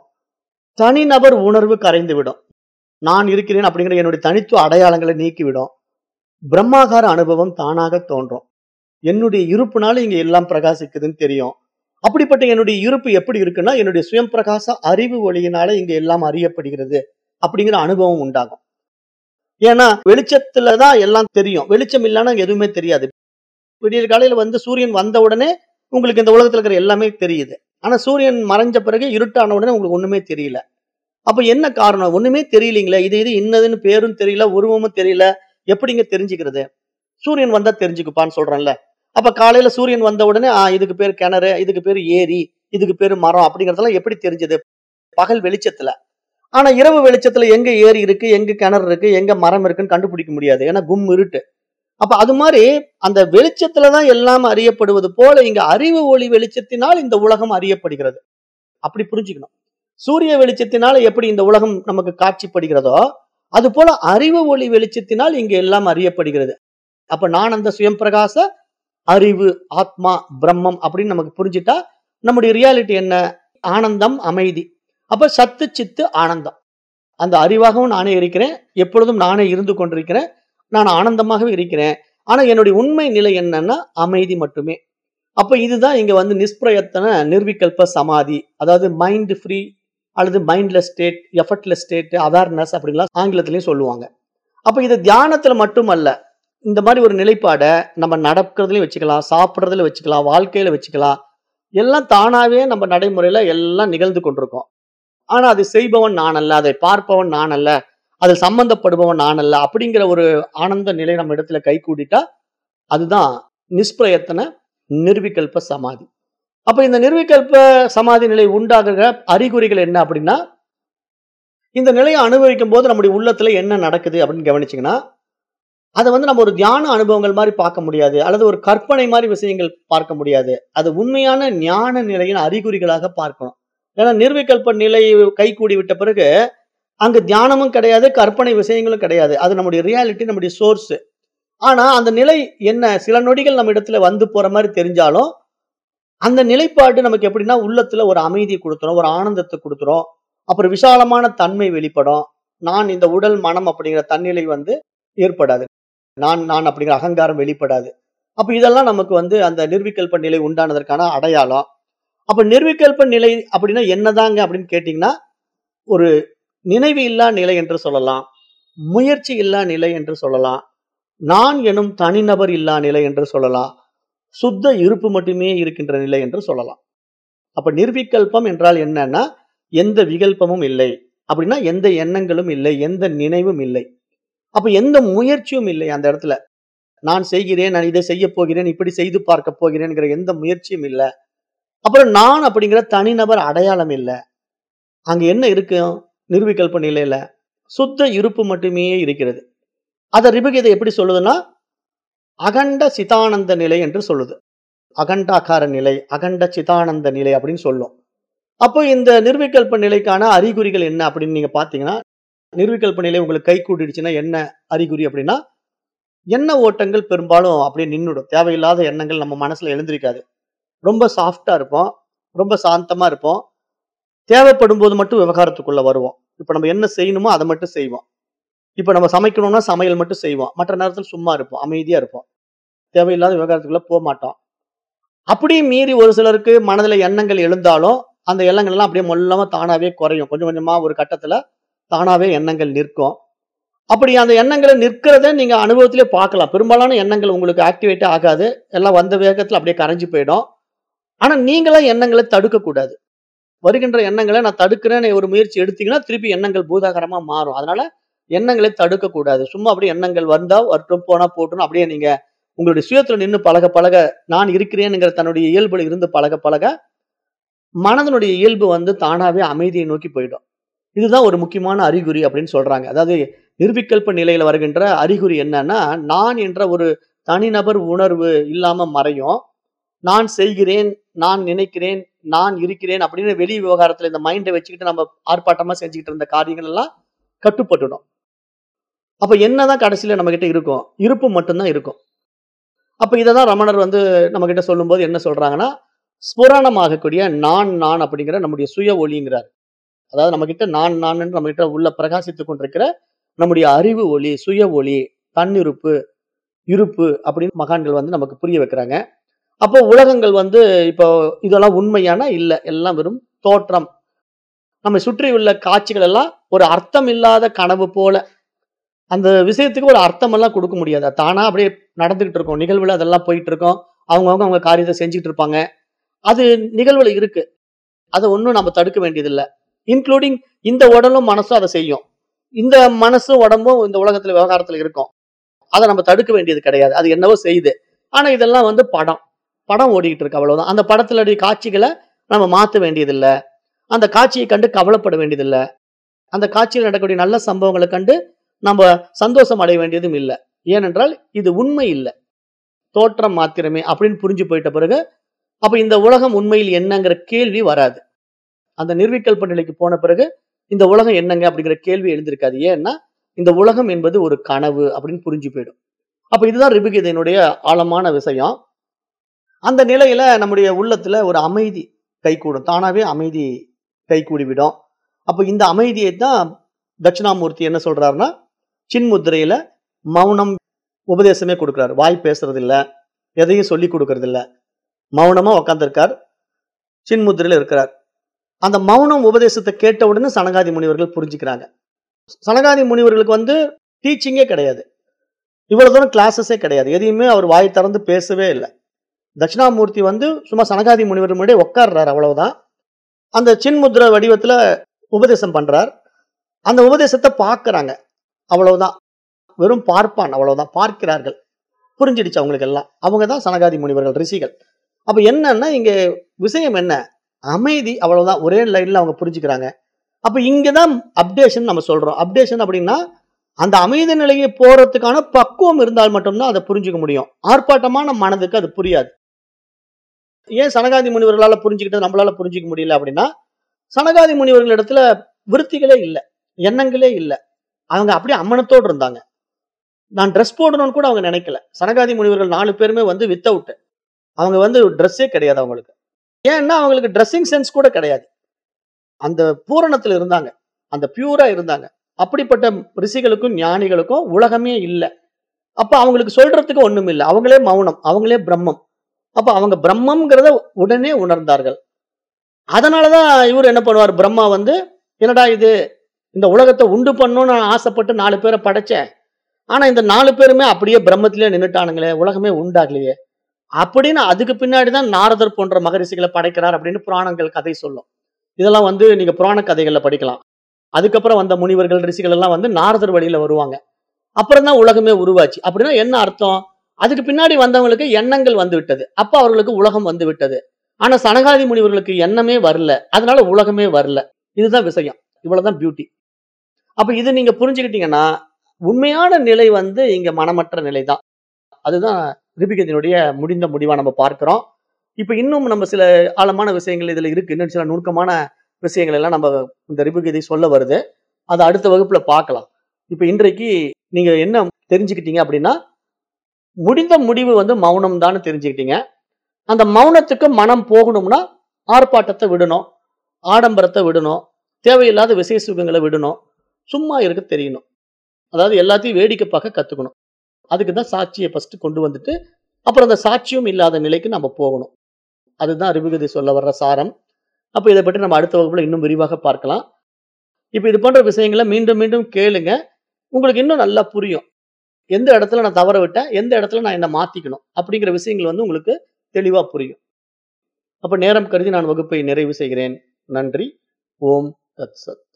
தனிநபர் உணர்வு கரைந்து விடும் நான் இருக்கிறேன் அப்படிங்கிற என்னுடைய தனித்துவ அடையாளங்களை நீக்கிவிடும் பிரம்மாகார அனுபவம் தானாக தோன்றும் என்னுடைய இருப்புனால இங்க எல்லாம் பிரகாசிக்குதுன்னு தெரியும் அப்படிப்பட்ட என்னுடைய இருப்பு எப்படி இருக்குன்னா என்னுடைய சுயம் பிரகாச அறிவு ஒளியினால இங்க எல்லாம் அறியப்படுகிறது அப்படிங்கிற அனுபவம் உண்டாகும் ஏன்னா வெளிச்சத்துல தான் எல்லாம் தெரியும் வெளிச்சம் இல்லைன்னா எதுவுமே தெரியாது விடியற் காலையில வந்து சூரியன் வந்த உடனே உங்களுக்கு இந்த உலகத்துல இருக்கிற எல்லாமே தெரியுது ஆனா சூரியன் மறைஞ்ச பிறகு இருட்டான உடனே உங்களுக்கு ஒண்ணுமே தெரியல அப்ப என்ன காரணம் ஒண்ணுமே தெரியலீங்களே இது இது இன்னதுன்னு பேரும் தெரியல உருவமும் தெரியல எப்படிங்க தெரிஞ்சுக்கிறது சூரியன் வந்தா தெரிஞ்சுக்குப்பான்னு சொல்றேன்ல அப்ப காலையில சூரியன் வந்த உடனே ஆ இதுக்கு பேர் கிணறு இதுக்கு பேர் ஏரி இதுக்கு பேர் மரம் அப்படிங்கறதெல்லாம் எப்படி தெரிஞ்சது பகல் வெளிச்சத்துல ஆனா இரவு வெளிச்சத்துல எங்க ஏரி இருக்கு எங்க கிணறு இருக்கு எங்க மரம் இருக்குன்னு கண்டுபிடிக்க முடியாது ஏன்னா கும் இருட்டு அப்ப அது மாதிரி அந்த வெளிச்சத்துலதான் எல்லாம் அறியப்படுவது போல இங்க அறிவு ஒளி வெளிச்சத்தினால் இந்த உலகம் அறியப்படுகிறது அப்படி புரிஞ்சுக்கணும் சூரிய வெளிச்சத்தினால எப்படி இந்த உலகம் நமக்கு காட்சிப்படுகிறதோ அது போல அறிவு ஒளி வெளிச்சத்தினால் இங்க எல்லாம் அறியப்படுகிறது அப்ப நான் அந்த சுயம் பிரகாச அறிவு ஆத்மா பிரம்மம் அப்படின்னு நமக்கு புரிஞ்சுட்டா நம்முடைய ரியாலிட்டி என்ன ஆனந்தம் அமைதி அப்ப சத்து சித்து ஆனந்தம் அந்த அறிவாகவும் நானே இருக்கிறேன் எப்பொழுதும் நானே இருந்து கொண்டிருக்கிறேன் நான் ஆனந்தமாகவே இருக்கிறேன் ஆனா என்னுடைய உண்மை நிலை என்னன்னா அமைதி மட்டுமே அப்ப இதுதான் இங்க வந்து நிஷ்பிரயத்தன நிர்விகல்ப சமாதி அதாவது மைண்ட் ஃப்ரீ அல்லது mindless state effortless state awareness அப்படின்லாம் ஆங்கிலத்திலையும் சொல்லுவாங்க அப்ப இது தியானத்துல மட்டுமல்ல இந்த மாதிரி ஒரு நிலைப்பாடை நம்ம நடக்கிறதுலயும் வச்சுக்கலாம் சாப்பிட்றதுல வச்சுக்கலாம் வாழ்க்கையில வச்சுக்கலாம் எல்லாம் தானாவே நம்ம நடைமுறையில எல்லாம் நிகழ்ந்து கொண்டிருக்கோம் ஆனா அது செய்பவன் நான் அல்ல அதை பார்ப்பவன் நான் அல்ல அதில் சம்பந்தப்படுபவன் நான் அல்ல அப்படிங்கிற ஒரு ஆனந்த நிலை நம்ம இடத்துல கை கூடிட்டா அதுதான் நிஷ்பிரயத்தன நிர்விகல்ப சமாதி அப்ப இந்த நிர்விகல்ப சமாதி நிலை உண்டாகுற அறிகுறிகள் என்ன அப்படின்னா இந்த நிலையை அனுபவிக்கும் போது நம்முடைய உள்ளத்துல என்ன நடக்குது அப்படின்னு கவனிச்சீங்கன்னா அதை வந்து நம்ம ஒரு தியான அனுபவங்கள் மாதிரி பார்க்க முடியாது அல்லது ஒரு கற்பனை மாதிரி விஷயங்கள் பார்க்க முடியாது அது உண்மையான ஞான நிலையின் அறிகுறிகளாக பார்க்கணும் ஏன்னா நிர்விகல்ப நிலை கைகூடி விட்ட பிறகு அங்க தியானமும் கிடையாது கற்பனை விஷயங்களும் கிடையாது அது நம்முடைய ரியாலிட்டி நம்முடைய சோர்ஸ் ஆனா அந்த நிலை என்ன சில நொடிகள் நம்ம இடத்துல வந்து போற மாதிரி தெரிஞ்சாலும் அந்த நிலைப்பாடு நமக்கு எப்படின்னா உள்ளத்துல ஒரு அமைதியை கொடுத்துரும் ஒரு ஆனந்தத்தை கொடுத்துரும் அப்புறம் விசாலமான தன்மை வெளிப்படும் நான் இந்த உடல் மனம் அப்படிங்கிற தன்னிலை வந்து ஏற்படாது நான் நான் அப்படிங்கிற அகங்காரம் வெளிப்படாது அப்ப இதெல்லாம் நமக்கு வந்து அந்த நிர்விகல்ப நிலை உண்டானதற்கான அடையாளம் அப்ப நிர்விகல்ப நிலை அப்படின்னா என்னதாங்க அப்படின்னு கேட்டீங்கன்னா ஒரு நினைவு இல்லா நிலை என்று சொல்லலாம் முயற்சி இல்லா நிலை என்று சொல்லலாம் நான் எனும் தனிநபர் இல்லா நிலை என்று சொல்லலாம் சுத்த இருப்பு மட்டுமே இருக்கின்ற நிலை என்று சொல்லலாம் அப்ப நிர்விகல்பம் என்றால் என்னன்னா எந்த விகல்பமும் இல்லை அப்படின்னா எந்த எண்ணங்களும் இல்லை எந்த நினைவும் இல்லை அப்ப எந்த முயற்சியும் இல்லை அந்த இடத்துல நான் செய்கிறேன் நான் இதை செய்ய போகிறேன் இப்படி செய்து பார்க்க போகிறேன்ங்கிற எந்த முயற்சியும் இல்லை அப்புறம் நான் அப்படிங்கிற தனிநபர் அடையாளம் இல்லை அங்க என்ன இருக்கு நிர்விகல்ப நிலையில சுத்த இருப்பு மட்டுமே இருக்கிறது அதை ரிபகீதை எப்படி சொல்லுதுன்னா அகண்ட சிதானந்த நிலை என்று சொல்லுது அகண்டாகார நிலை அகண்ட சிதானந்த நிலை அப்படின்னு சொல்லும் அப்போ இந்த நிர்விகல்ப நிலைக்கான அறிகுறிகள் என்ன அப்படின்னு நீங்க பாத்தீங்கன்னா நிர்விகல்ப நிலை உங்களுக்கு கை கூட்டிடுச்சுன்னா என்ன அறிகுறி அப்படின்னா எண்ண ஓட்டங்கள் பெரும்பாலும் அப்படியே நின்றுடும் தேவையில்லாத எண்ணங்கள் நம்ம மனசுல எழுந்திருக்காது ரொம்ப சாஃப்டா இருப்போம் ரொம்ப சாந்தமா இருப்போம் தேவைப்படும் போது மட்டும் விவகாரத்துக்குள்ள வருவோம் இப்ப நம்ம என்ன செய்யணுமோ அதை மட்டும் செய்வோம் இப்ப நம்ம சமைக்கணும்னா சமையல் மட்டும் செய்வோம் மற்ற நேரத்தில் சும்மா இருப்போம் அமைதியா இருப்போம் தேவையில்லாத விவகாரத்துக்குள்ள போக மாட்டோம் அப்படியே மீறி ஒரு சிலருக்கு மனதுல எண்ணங்கள் எழுந்தாலும் அந்த எண்ணங்கள் எல்லாம் அப்படியே மொல்லமா தானாவே குறையும் கொஞ்சம் கொஞ்சமா ஒரு கட்டத்துல தானாவே எண்ணங்கள் நிற்கும் அப்படி அந்த எண்ணங்களை நிற்கிறத நீங்க அனுபவத்திலே பார்க்கலாம் பெரும்பாலான எண்ணங்கள் உங்களுக்கு ஆக்டிவேட்டே ஆகாது எல்லாம் வந்த வேகத்துல அப்படியே கரைஞ்சு போயிடும் ஆனா நீங்களா எண்ணங்களை தடுக்க கூடாது வருகின்ற எண்ணங்களை நான் தடுக்கிறேன்னு ஒரு முயற்சி எடுத்தீங்கன்னா திருப்பி எண்ணங்கள் பூதாகரமா மாறும் அதனால எண்ணங்களை தடுக்க கூடாது சும்மா அப்படியே எண்ணங்கள் வந்தா வரட்டும் போனா போட்டும் அப்படியே நீங்க உங்களுடைய சுயத்துல நின்று பழக பழக நான் இருக்கிறேனுங்கிற தன்னுடைய இயல்புல இருந்து பழக பழக மனதனுடைய இயல்பு வந்து தானாவே அமைதியை நோக்கி போயிடும் இதுதான் ஒரு முக்கியமான அறிகுறி அப்படின்னு சொல்றாங்க அதாவது நிர்விகல்ப நிலையில வருகின்ற அறிகுறி என்னன்னா நான் என்ற ஒரு தனிநபர் உணர்வு இல்லாம மறையும் நான் செய்கிறேன் நான் நினைக்கிறேன் நான் இருக்கிறேன் அப்படின்னு வெளி விவகாரத்துல இந்த மைண்டை வச்சுக்கிட்டு நம்ம ஆர்ப்பாட்டமா செஞ்சுக்கிட்டு இருந்த காரியங்கள் எல்லாம் கட்டுப்பட்டுடும் அப்ப என்னதான் கடைசியில நம்ம கிட்ட இருக்கும் இருப்பு மட்டும்தான் இருக்கும் அப்ப இததான் ரமணர் வந்து நம்ம கிட்ட சொல்லும்போது என்ன சொல்றாங்கன்னா ஸ்புரணமாகக்கூடிய நான் நான் அப்படிங்கிற நம்முடைய சுய ஒளிங்கிறார் அதாவது நம்ம கிட்ட நான் நான் நம்ம கிட்ட உள்ள பிரகாசித்துக் கொண்டிருக்கிற நம்முடைய அறிவு ஒளி சுய ஒளி தன்னிருப்பு இருப்பு அப்படின்னு மகான்கள் வந்து நமக்கு புரிய வைக்கிறாங்க அப்போ உலகங்கள் வந்து இப்போ இதெல்லாம் உண்மையான இல்ல எல்லாம் வெறும் தோற்றம் நம்ம சுற்றி உள்ள காட்சிகள் எல்லாம் ஒரு அர்த்தம் இல்லாத கனவு போல அந்த விஷயத்துக்கு ஒரு அர்த்தம் எல்லாம் கொடுக்க முடியாது அது தானா அப்படியே நடந்துகிட்டு இருக்கும் நிகழ்வுல அதெல்லாம் போயிட்டு இருக்கும் அவங்கவுங்க அவங்க காரியத்தை செஞ்சுட்டு இருப்பாங்க அது நிகழ்வுல இருக்கு அதை ஒன்றும் நம்ம தடுக்க வேண்டியதில்லை இன்க்ளூடிங் இந்த உடலும் மனசும் அதை செய்யும் இந்த மனசும் உடம்பும் இந்த உலகத்துல விவகாரத்துல இருக்கும் அதை நம்ம தடுக்க வேண்டியது கிடையாது அது என்னவோ செய்யுது ஆனா இதெல்லாம் வந்து படம் படம் ஓடிக்கிட்டு இருக்கு அவ்வளவுதான் அந்த படத்துல காட்சிகளை நம்ம மாத்த வேண்டியதில்லை அந்த காட்சியை கண்டு கவலைப்பட வேண்டியதில்லை அந்த காட்சியில் நடக்கக்கூடிய நல்ல சம்பவங்களை கண்டு நம்ம சந்தோஷம் அடைய வேண்டியதும் இல்லை ஏனென்றால் இது உண்மை இல்லை தோற்றம் மாத்திரமே அப்படின்னு புரிஞ்சு போயிட்ட பிறகு அப்ப இந்த உலகம் உண்மையில் என்னங்கிற கேள்வி வராது அந்த நிர்விகல்ப நிலைக்கு போன பிறகு இந்த உலகம் என்னங்க அப்படிங்கிற கேள்வி எழுந்திருக்காது ஏன்னா இந்த உலகம் என்பது ஒரு கனவு அப்படின்னு புரிஞ்சு போயிடும் அப்ப இதுதான் ரிபுகீதையினுடைய ஆழமான விஷயம் அந்த நிலையில நம்முடைய உள்ளத்துல ஒரு அமைதி கைகூடும் தானாவே அமைதி கைகூடிவிடும் அப்ப இந்த அமைதியை தான் தட்சிணாமூர்த்தி என்ன சொல்றாருன்னா சின்முத்திரையில மௌனம் உபதேசமே கொடுக்குறாரு வாய் பேசுறது இல்ல எதையும் சொல்லி கொடுக்கறது இல்ல மௌனமா உட்காந்துருக்கார் சின்முத்திரையில இருக்கிறார் அந்த மௌனம் உபதேசத்தை கேட்ட உடனே சனகாதி முனிவர்கள் புரிஞ்சுக்கிறாங்க சனகாதி முனிவர்களுக்கு வந்து டீச்சிங்கே கிடையாது இவ்வளவு தூரம் கிளாஸஸே கிடையாது எதையுமே அவர் வாய் திறந்து பேசவே இல்லை தட்சிணாமூர்த்தி வந்து சும்மா சனகாதி முனிவர் முன்னாடி உட்கார்றாரு அவ்வளவுதான் அந்த சின்முத்ர வடிவத்துல உபதேசம் பண்றார் அந்த உபதேசத்தை பார்க்கறாங்க அவ்வளவுதான் வெறும் பார்ப்பான் அவ்வளவுதான் பார்க்கிறார்கள் புரிஞ்சிடுச்சு அவங்களுக்கு எல்லாம் அவங்க தான் சனகாதி முனிவர்கள் ரிஷிகள் அப்ப என்னன்னா இங்க விஷயம் என்ன அமைதி அவ்வளவுதான் ஒரே லைன்ல அவங்க புரிஞ்சுக்கிறாங்க அப்ப இங்கதான் அப்டேஷன் நம்ம சொல்றோம் அப்டேஷன் அப்படின்னா அந்த அமைதி நிலையை போறதுக்கான பக்குவம் இருந்தால் மட்டும்தான் அதை புரிஞ்சுக்க முடியும் ஆர்ப்பாட்டமான மனதுக்கு அது புரியாது ஏன் சனகாதி முனிவர்களால புரிஞ்சுக்கிட்டு நம்மளால புரிஞ்சுக்க முடியல அப்படின்னா சனகாதி முனிவர்கள் இடத்துல விருத்திகளே இல்லை எண்ணங்களே இல்லை அவங்க அப்படியே அம்மனத்தோடு இருந்தாங்க நான் ட்ரெஸ் போடணும்னு கூட அவங்க நினைக்கல சனகாதி முனிவர்கள் நாலு பேருமே வந்து வித் அவுட் அவங்க வந்து ட்ரெஸ்ஸே கிடையாது அவங்களுக்கு ஏன்னா அவங்களுக்கு ட்ரெஸ்ஸிங் சென்ஸ் கூட கிடையாது அந்த பூரணத்துல இருந்தாங்க அந்த பியூரா இருந்தாங்க அப்படிப்பட்ட ரிஷிகளுக்கும் ஞானிகளுக்கும் உலகமே இல்லை அப்ப அவங்களுக்கு சொல்றதுக்கு ஒண்ணும் இல்லை அவங்களே மௌனம் அவங்களே பிரம்மம் அப்ப அவங்க பிரம்மம்ங்கிறத உடனே உணர்ந்தார்கள் அதனாலதான் இவர் என்ன பண்ணுவார் பிரம்மா வந்து என்னடா இது இந்த உலகத்தை உண்டு பண்ணணும்னு நான் ஆசைப்பட்டு நாலு பேரை படைச்சேன் ஆனா இந்த நாலு பேருமே அப்படியே பிரம்மத்திலே நின்னுட்டானுங்களே உலகமே உண்டாகலையே அப்படின்னு அதுக்கு பின்னாடி தான் நாரதர் போன்ற மகரிஷிகளை படைக்கிறார் அப்படின்னு புராணங்கள் கதை சொல்லும் இதெல்லாம் வந்து நீங்க புராண கதைகள்ல படிக்கலாம் அதுக்கப்புறம் வந்த முனிவர்கள் ரிஷிகள் எல்லாம் வந்து நாரதர் வழியில வருவாங்க அப்புறம் தான் உலகமே உருவாச்சு அப்படின்னா என்ன அர்த்தம் அதுக்கு பின்னாடி வந்தவங்களுக்கு எண்ணங்கள் வந்து விட்டது அப்ப அவர்களுக்கு உலகம் வந்து விட்டது ஆனா சனகாதி முனிவர்களுக்கு எண்ணமே வரல அதனால உலகமே வரல இதுதான் விஷயம் இவ்வளவுதான் பியூட்டி அப்ப இது நீங்க புரிஞ்சுக்கிட்டீங்கன்னா உண்மையான நிலை வந்து இங்க மனமற்ற நிலை தான் அதுதான் ரிபிகத்தினுடைய முடிந்த முடிவா நம்ம பார்க்கிறோம் இப்ப இன்னும் நம்ம சில ஆழமான விஷயங்கள் இதுல இருக்கு இன்னும் சில நுணுக்கமான விஷயங்கள் எல்லாம் நம்ம இந்த ரிபுகீதை சொல்ல வருது அதை அடுத்த வகுப்புல பார்க்கலாம் இப்ப இன்றைக்கு நீங்க என்ன தெரிஞ்சுக்கிட்டீங்க அப்படின்னா முடிந்த முடிவு வந்து மௌனம் தான் தெரிஞ்சுக்கிட்டீங்க அந்த மௌனத்துக்கு மனம் போகணும்னா ஆர்ப்பாட்டத்தை விடணும் ஆடம்பரத்தை விடணும் தேவையில்லாத விசேஷ சுகங்களை விடணும் சும்மா இருக்க தெரியணும் அதாவது எல்லாத்தையும் வேடிக்கை பார்க்க கத்துக்கணும் அதுக்கு தான் சாட்சியை ஃபர்ஸ்ட் கொண்டு வந்துட்டு அப்புறம் அந்த சாட்சியும் இல்லாத நிலைக்கு நம்ம போகணும் அதுதான் அறிவுகதை சொல்ல வர்ற சாரம் அப்போ இதை பற்றி நம்ம அடுத்த வகுப்புல இன்னும் விரிவாக பார்க்கலாம் இப்போ இது போன்ற விஷயங்களை மீண்டும் மீண்டும் கேளுங்க உங்களுக்கு இன்னும் நல்லா புரியும் எந்த இடத்துல நான் தவற விட்டேன் எந்த இடத்துல நான் என்ன மாத்திக்கணும் அப்படிங்கிற விஷயங்கள் வந்து உங்களுக்கு தெளிவா புரியும் அப்ப நேரம் கருதி நான் வகுப்பை நிறைவு செய்கிறேன் நன்றி ஓம் தத் சத்